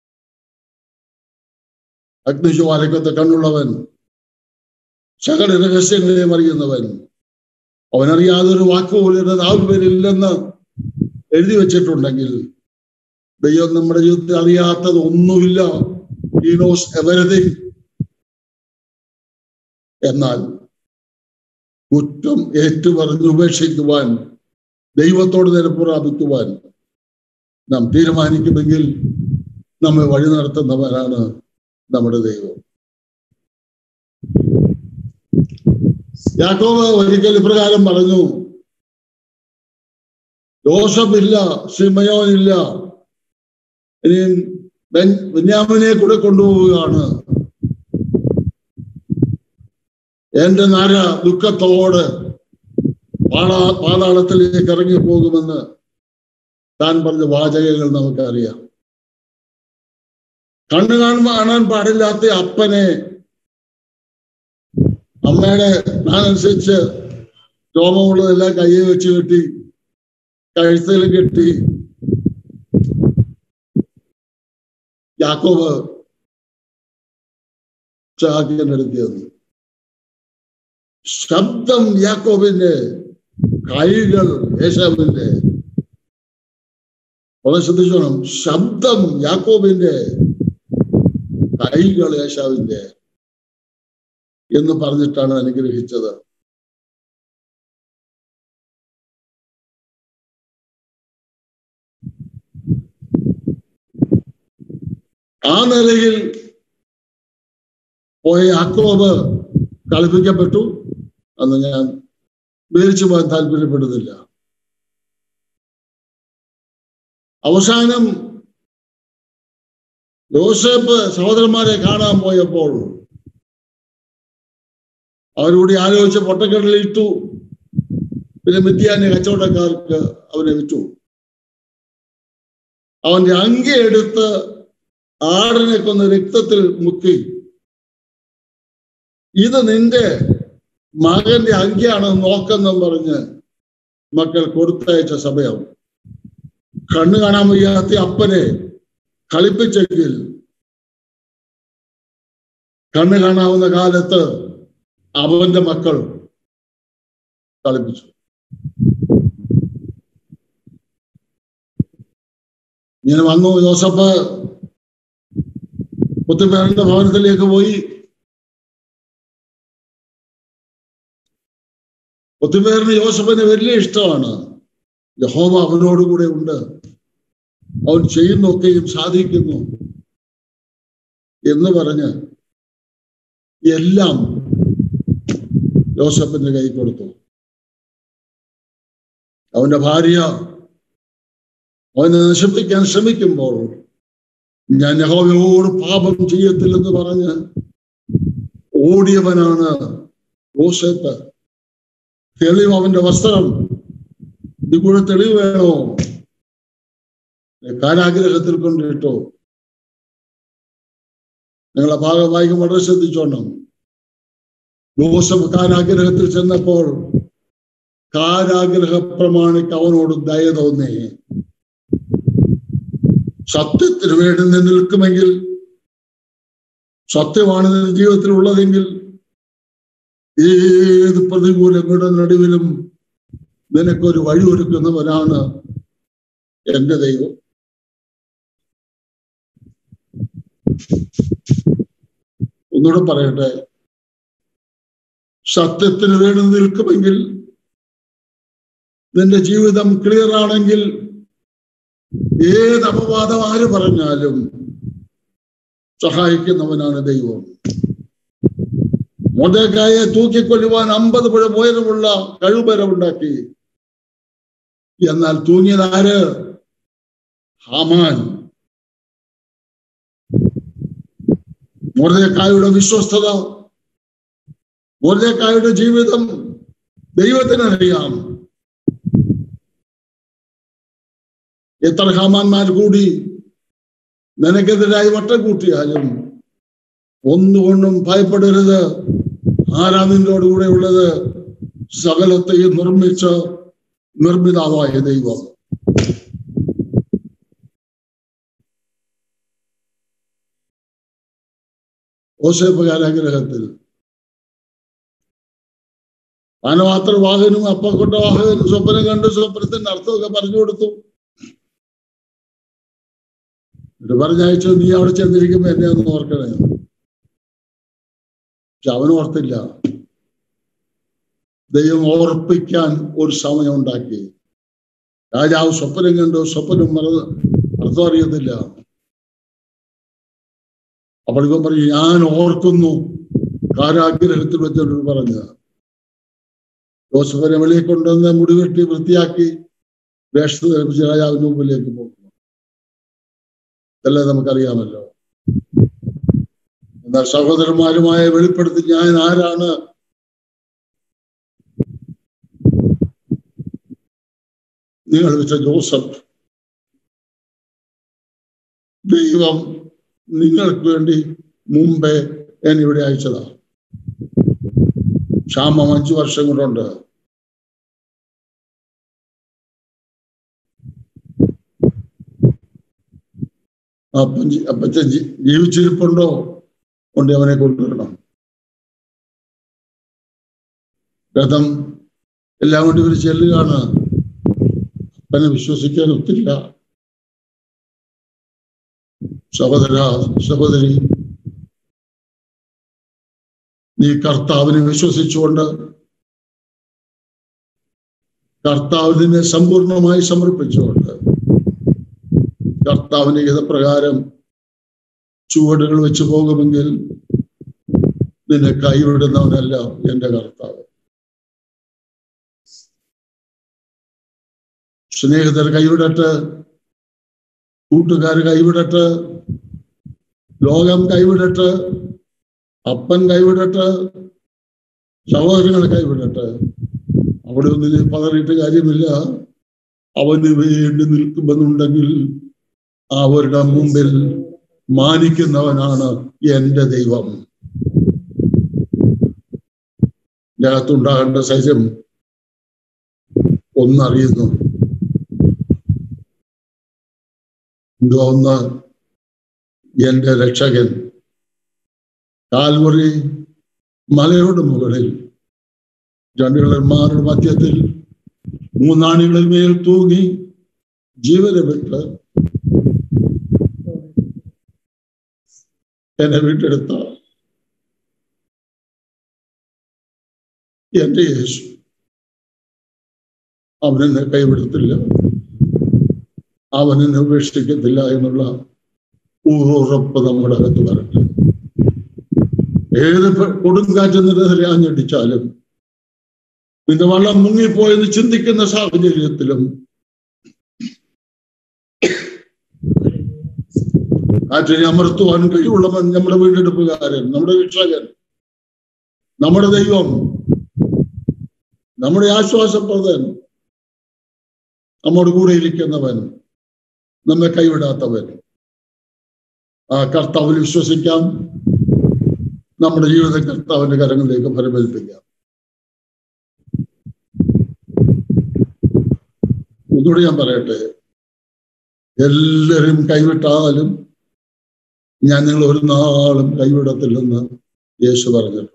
അഗ്നിശുവാലക്കത്തെ കണ്ണുള്ളവൻ സകല രഹസ്യങ്ങളെയും അറിയുന്നവൻ അവനറിയാതെ ഒരു വാക്കുപോലും നാവ് പേരില്ലെന്ന് എഴുതി വെച്ചിട്ടുണ്ടെങ്കിൽ ദൈവം നമ്മുടെ ജീവിതത്തിൽ അറിയാത്തത് ഒന്നുമില്ല ഹി നോസ് എവരിതിങ് എന്നാൽ കുറ്റം ഏറ്റുപറഞ്ഞ് ഉപേക്ഷിക്കുവാൻ ദൈവത്തോട് നേരെ പ്രാപിക്കുവാൻ നാം തീരുമാനിക്കുമെങ്കിൽ നമ്മെ വഴി നടത്തുന്നവരാണ് നമ്മുടെ ദൈവം യാക്കോബ് ഒരിക്കൽ ഇപ്രകാരം പറഞ്ഞു ജോസഫ് ഇല്ല സിമയോൻ ഇല്ല ഇനി ബെന്യാമിനെ കൂടെ കൊണ്ടുപോവുകയാണ് എന്റെ നര ദുഃഖത്തോട് പാളാ പാതാളത്തിലേക്ക് ഇറങ്ങി പോകുമെന്ന് താൻ പറഞ്ഞ വാചകങ്ങൾ നമുക്കറിയാം കണ്ണു കാണുമ്പോൾ കാണാൻ പാടില്ലാത്ത അപ്പനെ അമ്മയുടെ അനുസരിച്ച് രോമമുള്ളതെല്ലാം കയ്യെ വെച്ച് കെട്ടി കഴുത്തിൽ കെട്ടി യാക്കോബ് ചാക്കിനെടുത്തിയത് ശബ്ദം യാക്കോബിന്റെ കൈകൾ യേശാവിന്റെ വളരെ ശ്രദ്ധിച്ചോണം ശബ്ദം യാക്കോബിന്റെ കൈകൾ യേശാവിന്റെ എന്ന് പറഞ്ഞിട്ടാണ് അനുഗ്രഹിച്ചത് ആ നിലയിൽ പോയ യാക്കോബ് കളിപ്പിക്കപ്പെട്ടു അന്ന് ഞാൻ വിവരിച്ചു പോകാൻ താല്പര്യപ്പെടുന്നില്ല അവസാനം യോസേപ്പ് സഹോദരന്മാരെ കാണാൻ പോയപ്പോൾ അവരോട് ആലോചിച്ച് പൊട്ടക്കടലിൽ ഇട്ടു പിന്നെ മിഥ്യാന്റെ കച്ചവടക്കാർക്ക് അവനെ വിറ്റു അവന്റെ അങ്കി എടുത്ത് ആടിനെ കൊന്ന് രക്തത്തിൽ മുക്കി ഇത് നിന്റെ മകന്റെ അങ്കിയാണ് നോക്കെന്നും പറഞ്ഞ് മക്കൾ കൊടുത്തയച്ച സമയം കണ്ണു കാണാൻ വയ്യാത്ത അപ്പനെ കളിപ്പിച്ചെങ്കിൽ കണ്ണു കാണാവുന്ന കാലത്ത് അവന്റെ മക്കൾ കളിപ്പിച്ചു ഇങ്ങനെ വന്നു ജോസഫ് പുത്തുപേരന്റെ ഭവനത്തിലേക്ക് പോയി പുത്തുപേരന് യോസഫിന് വലിയ ഇഷ്ടമാണ് യഹോവ അവനോടുകൂടെ ഉണ്ട് അവൻ ചെയ്യുന്നൊക്കെയും സാധിക്കുന്നു എന്ന് പറഞ്ഞ് എല്ലാം യോസഫിന്റെ കൈ കൊടുത്തു അവന്റെ ഭാര്യ അവനെ നശിപ്പിക്കാൻ ശ്രമിക്കുമ്പോൾ ഞാൻ യഹോവയോട് പാപം ചെയ്യത്തില്ലെന്ന് പറഞ്ഞ് ഓടിയവനാണ് യോസേപ്പ് തെളിവ് അവന്റെ വസ്ത്രം ഇത് കൂടെ തെളിവ് വേണോ കാരാഗ്രഹത്തിൽ കൊണ്ടിട്ടോ നിങ്ങളെ ഭാഗം വായിക്കും വളരെ ശ്രദ്ധിച്ചോണം യോസഫ് കാരാഗ്രഹത്തിൽ ചെന്നപ്പോൾ കാരാഗ്രഹ പ്രമാണിക്ക് അവനോട് ദയ തോന്നേ സത്യത്തിന് വേണ്ടി നീ നിൽക്കുമെങ്കിൽ സത്യമാണ് നിന്റെ ജീവിതത്തിൽ ഉള്ളതെങ്കിൽ ഏത് പ്രതികൂലങ്ങളുടെ നടുവിലും നിനക്കൊരു വഴി ഒരുക്കുന്നവനാണ് എന്റെ ദൈവം ഒന്നുകൂടെ പറയട്ടെ സത്യത്തിന് വേണ്ടി നിൽക്കുമെങ്കിൽ നിന്റെ ജീവിതം ക്ലിയർ ആണെങ്കിൽ ഏത് അപവാദം ആര് പറഞ്ഞാലും സഹായിക്കുന്നവനാണ് ദൈവം മൊതക്കായെ തൂക്കിക്കൊല്ലുവാൻ അമ്പത് പുഴ ഉയരമുള്ള കഴിവുപരമുണ്ടാക്കി എന്നാൽ തൂങ്ങിയത് ആര് ഹാമാൻ മൊർദേക്കായുടെ വിശ്വസ്തത മൊർദേക്കായുടെ ജീവിതം ദൈവത്തിനറിയാം എത്ര ഹാമാന്മാർ കൂടി നിനക്കെതിരായി വട്ടം കൂട്ടിയാലും ഒന്നുകൊണ്ടും ഭയപ്പെടരുത് ആരാ നിന്നോട് കൂടെ ഉള്ളത് സകലത്തെയും നിർമ്മിച്ച നിർമ്മിതാവായ ദൈവം ഓസേപ്പ് കാരാഗ്രഹത്തിൽ പാനപാത്ര വാഹനും അപ്പക്കൊട്ട വാഹനും സ്വപ്നം കണ്ട് സ്വപ്നത്തിന്റെ അർത്ഥമൊക്കെ പറഞ്ഞു കൊടുത്തു ഇത് പറഞ്ഞയച്ചു നീ അവിടെ ചെന്നിരിക്കുമ്പോ എന്നെ ഒന്ന് ഓർക്കണേ പക്ഷെ അവൻ ഓർത്തില്ല ദൈവം ഓർപ്പിക്കാൻ ഒരു സമയം ഉണ്ടാക്കി രാജാവ് സ്വപ്നം കണ്ടു സ്വപ്നം മറന്ന് അർത്ഥം അറിയത്തില്ല അപ്പോൾ ഇവൻ പറഞ്ഞു ഞാൻ ഓർക്കുന്നു കാരാഗ്രഹത്തിൽ വെച്ചോട് പറഞ്ഞ ജോസഫിനെ വെളിയിൽ കൊണ്ടുവന്ന് മുടിവെട്ടി വൃത്തിയാക്കി വേഷത്ത് ധരിപ്പിച്ച് രാജാവിന്റെ മുമ്പിലേക്ക് പോകുന്നു ഇതെല്ലാം നമുക്കറിയാമല്ലോ എന്നാൽ സഹോദരന്മാരുമായ വെളിപ്പെടുത്തി ഞാൻ ആരാണ് നിങ്ങൾ വെച്ച ജോസഫ് ദൈവം നിങ്ങൾക്ക് വേണ്ടി മുമ്പേ എന്നെ ഇവിടെ അയച്ചതാ ക്ഷാമം അഞ്ചു വർഷം കൊണ്ടുണ്ട് അപ്പൻ ജി- അപ്പച്ചൻ ജി- ജീവിച്ചിരിപ്പുണ്ടോ കൊണ്ട് അവനെ കൊണ്ടുവരണം രഥം എല്ലാം കൊണ്ട് ഇവർ ചെല്ലുകയാണ് അപ്പനെ വിശ്വസിക്കാൻ ഒത്തില്ല സഹോദര സഹോദരി നീ കർത്താവിനെ വിശ്വസിച്ചുകൊണ്ട് കർത്താവിനെ സമ്പൂർണമായി സമർപ്പിച്ചുകൊണ്ട് കർത്താവിന്റെ ഹിതപ്രകാരം ചുവടുകൾ വെച്ച് പോകുമെങ്കിൽ നിന്നെ കൈവിടുന്നവനല്ല എന്റെ കർത്താവ് സ്നേഹിതർ കൈവിടട്ട് കൂട്ടുകാർ കൈവിടട്ട് ലോകം കൈവിടട്ട് അപ്പൻ കൈവിടട്ട് സഹോദരങ്ങൾ കൈവിടട്ട് അവിടെ ഒന്നും നീ പതറിയിട്ട് കാര്യമില്ല അവന് വേണ്ടി നിൽക്കുമെന്നുണ്ടെങ്കിൽ അവരുടെ മുമ്പിൽ മാനിക്കുന്നവനാണ് എന്റെ ദൈവം അകത്തുണ്ടാകേണ്ട സൈര്യം ഒന്നറിയുന്നു എന്തോ ഒന്ന് എന്റെ രക്ഷകൻ കാൽമുറി മലയുടെ മുകളിൽ രണ്ടുകളന്മാരുടെ മധ്യത്തിൽ മൂന്നാണികളിൽ മേൽ തൂങ്ങി ജീവനെ വിട്ട് എന്നെ വീട്ടെടുത്ത എന്റെ യേശു അവനെന്നെ കൈവിടത്തില്ല അവനെന്നെ ഉപേക്ഷിക്കത്തില്ല എന്നുള്ള ഉറപ്പ് നമ്മുടെ അകത്ത് വരട്ടെ ഏത് പ- കൊടുങ്കാറ്റ് നിരതരെ ആഞ്ഞടിച്ചാലും നിന്റെ വള്ളം മുങ്ങിപ്പോയെന്ന് ചിന്തിക്കുന്ന സാഹചര്യത്തിലും കാറ്റിനെ അമർത്തുവാൻ കഴിവുള്ളവൻ നമ്മുടെ വീണ്ടെടുപ്പുകാരൻ നമ്മുടെ രക്ഷകൻ നമ്മുടെ ദൈവം നമ്മുടെ ആശ്വാസപ്രദൻ നമ്മോട് കൂടെ ഇരിക്കുന്നവൻ നമ്മെ കൈവിടാത്തവൻ ആ കർത്താവിൽ വിശ്വസിക്കാം നമ്മുടെ ജീവിതം കർത്താവിന്റെ കരങ്ങളിലേക്ക് ഫലമേൽപ്പിക്കാം ഒന്നുകൂടി ഞാൻ പറയട്ടെ എല്ലാവരും കൈവിട്ടാലും ഞാൻ നിങ്ങൾ ഒരു നാളും കൈവിടത്തില്ലെന്ന് യേശു പറഞ്ഞിട്ടുണ്ട്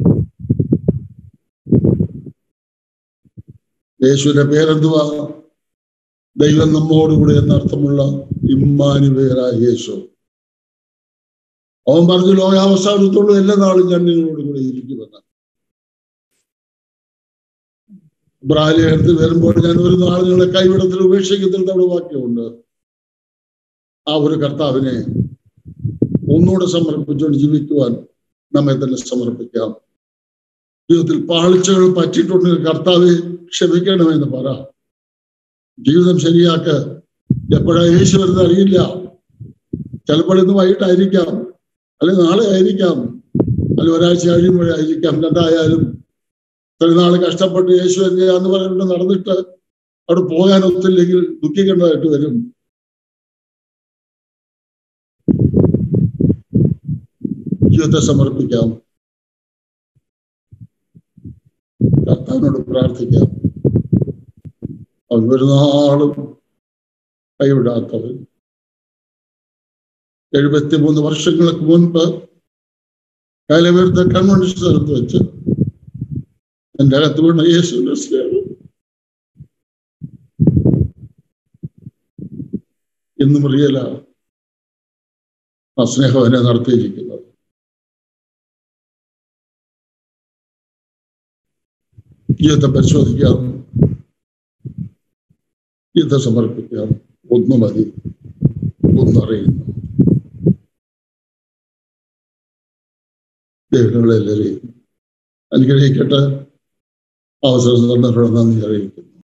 യേശുവിന്റെ പേരെന്തുവാ ദൈവം നമ്മോടുകൂടി എന്നർത്ഥമുള്ള ഇമ്മാനുവേരായ യേശു അവൻ പറഞ്ഞു ലോകാവസാനത്തുള്ളൂ എല്ലാ നാളും ഞാൻ നിങ്ങളോട് കൂടെ ഇരിക്കുമെന്ന് ബ്രാലേഖനത്തിൽ വരുമ്പോൾ ഞാൻ ഒരു നാൾ നിങ്ങളെ കൈവിടത്തിൽ ഉപേക്ഷിക്കത്തിൽ അവിടെ വാക്യമുണ്ട് ആ ഒരു കർത്താവിനെ ഒന്നുകൂടെ സമർപ്പിച്ചുകൊണ്ട് ജീവിക്കുവാൻ നമ്മെ തന്നെ സമർപ്പിക്കാം ജീവിതത്തിൽ പാളിച്ചകൾ പറ്റിയിട്ടുണ്ടെങ്കിൽ കർത്താവെ ക്ഷമിക്കണമെന്ന് പറ ജീവിതം ശരിയാക്ക് എപ്പോഴാ യേശു വരുന്നത് അറിയില്ല ചിലപ്പോൾ ഇന്ന് വൈകിട്ടായിരിക്കാം അല്ലെങ്കിൽ നാളെ ആയിരിക്കാം അല്ലെങ്കിൽ ഒരാഴ്ച കഴിയുമ്പോഴായിരിക്കാം രണ്ടായാലും ഇത്ര നാള് കഷ്ടപ്പെട്ട് യേശു എന്ന് പറഞ്ഞിട്ട് നടന്നിട്ട് അവിടെ പോകാൻ ഒത്തില്ലെങ്കിൽ ദുഃഖിക്കേണ്ടതായിട്ട് വരും ജീവിതത്തെ സമർപ്പിക്കാം കർത്താവിനോട് പ്രാർത്ഥിക്കാം അവൻ ഒരു നാളും കൈവിടാത്തവൻ എഴുപത്തിമൂന്ന് വർഷങ്ങൾക്ക് മുൻപ് കലവരുത്ത കൺവെൻഷൻ സ്ഥലത്ത് വെച്ച് എന്റെ അകത്ത് വീണ യേശുവിന്റെ സ്നേഹം ഇന്നും റിയല ആ സ്നേഹം എന്നെ നടത്തിയിരിക്കുന്നത് ജീവിതത്തെ പരിശോധിക്കാം ജീവിതത്തെ സമർപ്പിക്കാം ഒന്ന് മതി ഒന്നറിയുന്നു ദൈവങ്ങളെല്ലാവരെയും അനുഗ്രഹിക്കട്ടെ അവസരം തന്നവരോട് നന്ദി അറിയിക്കുന്നു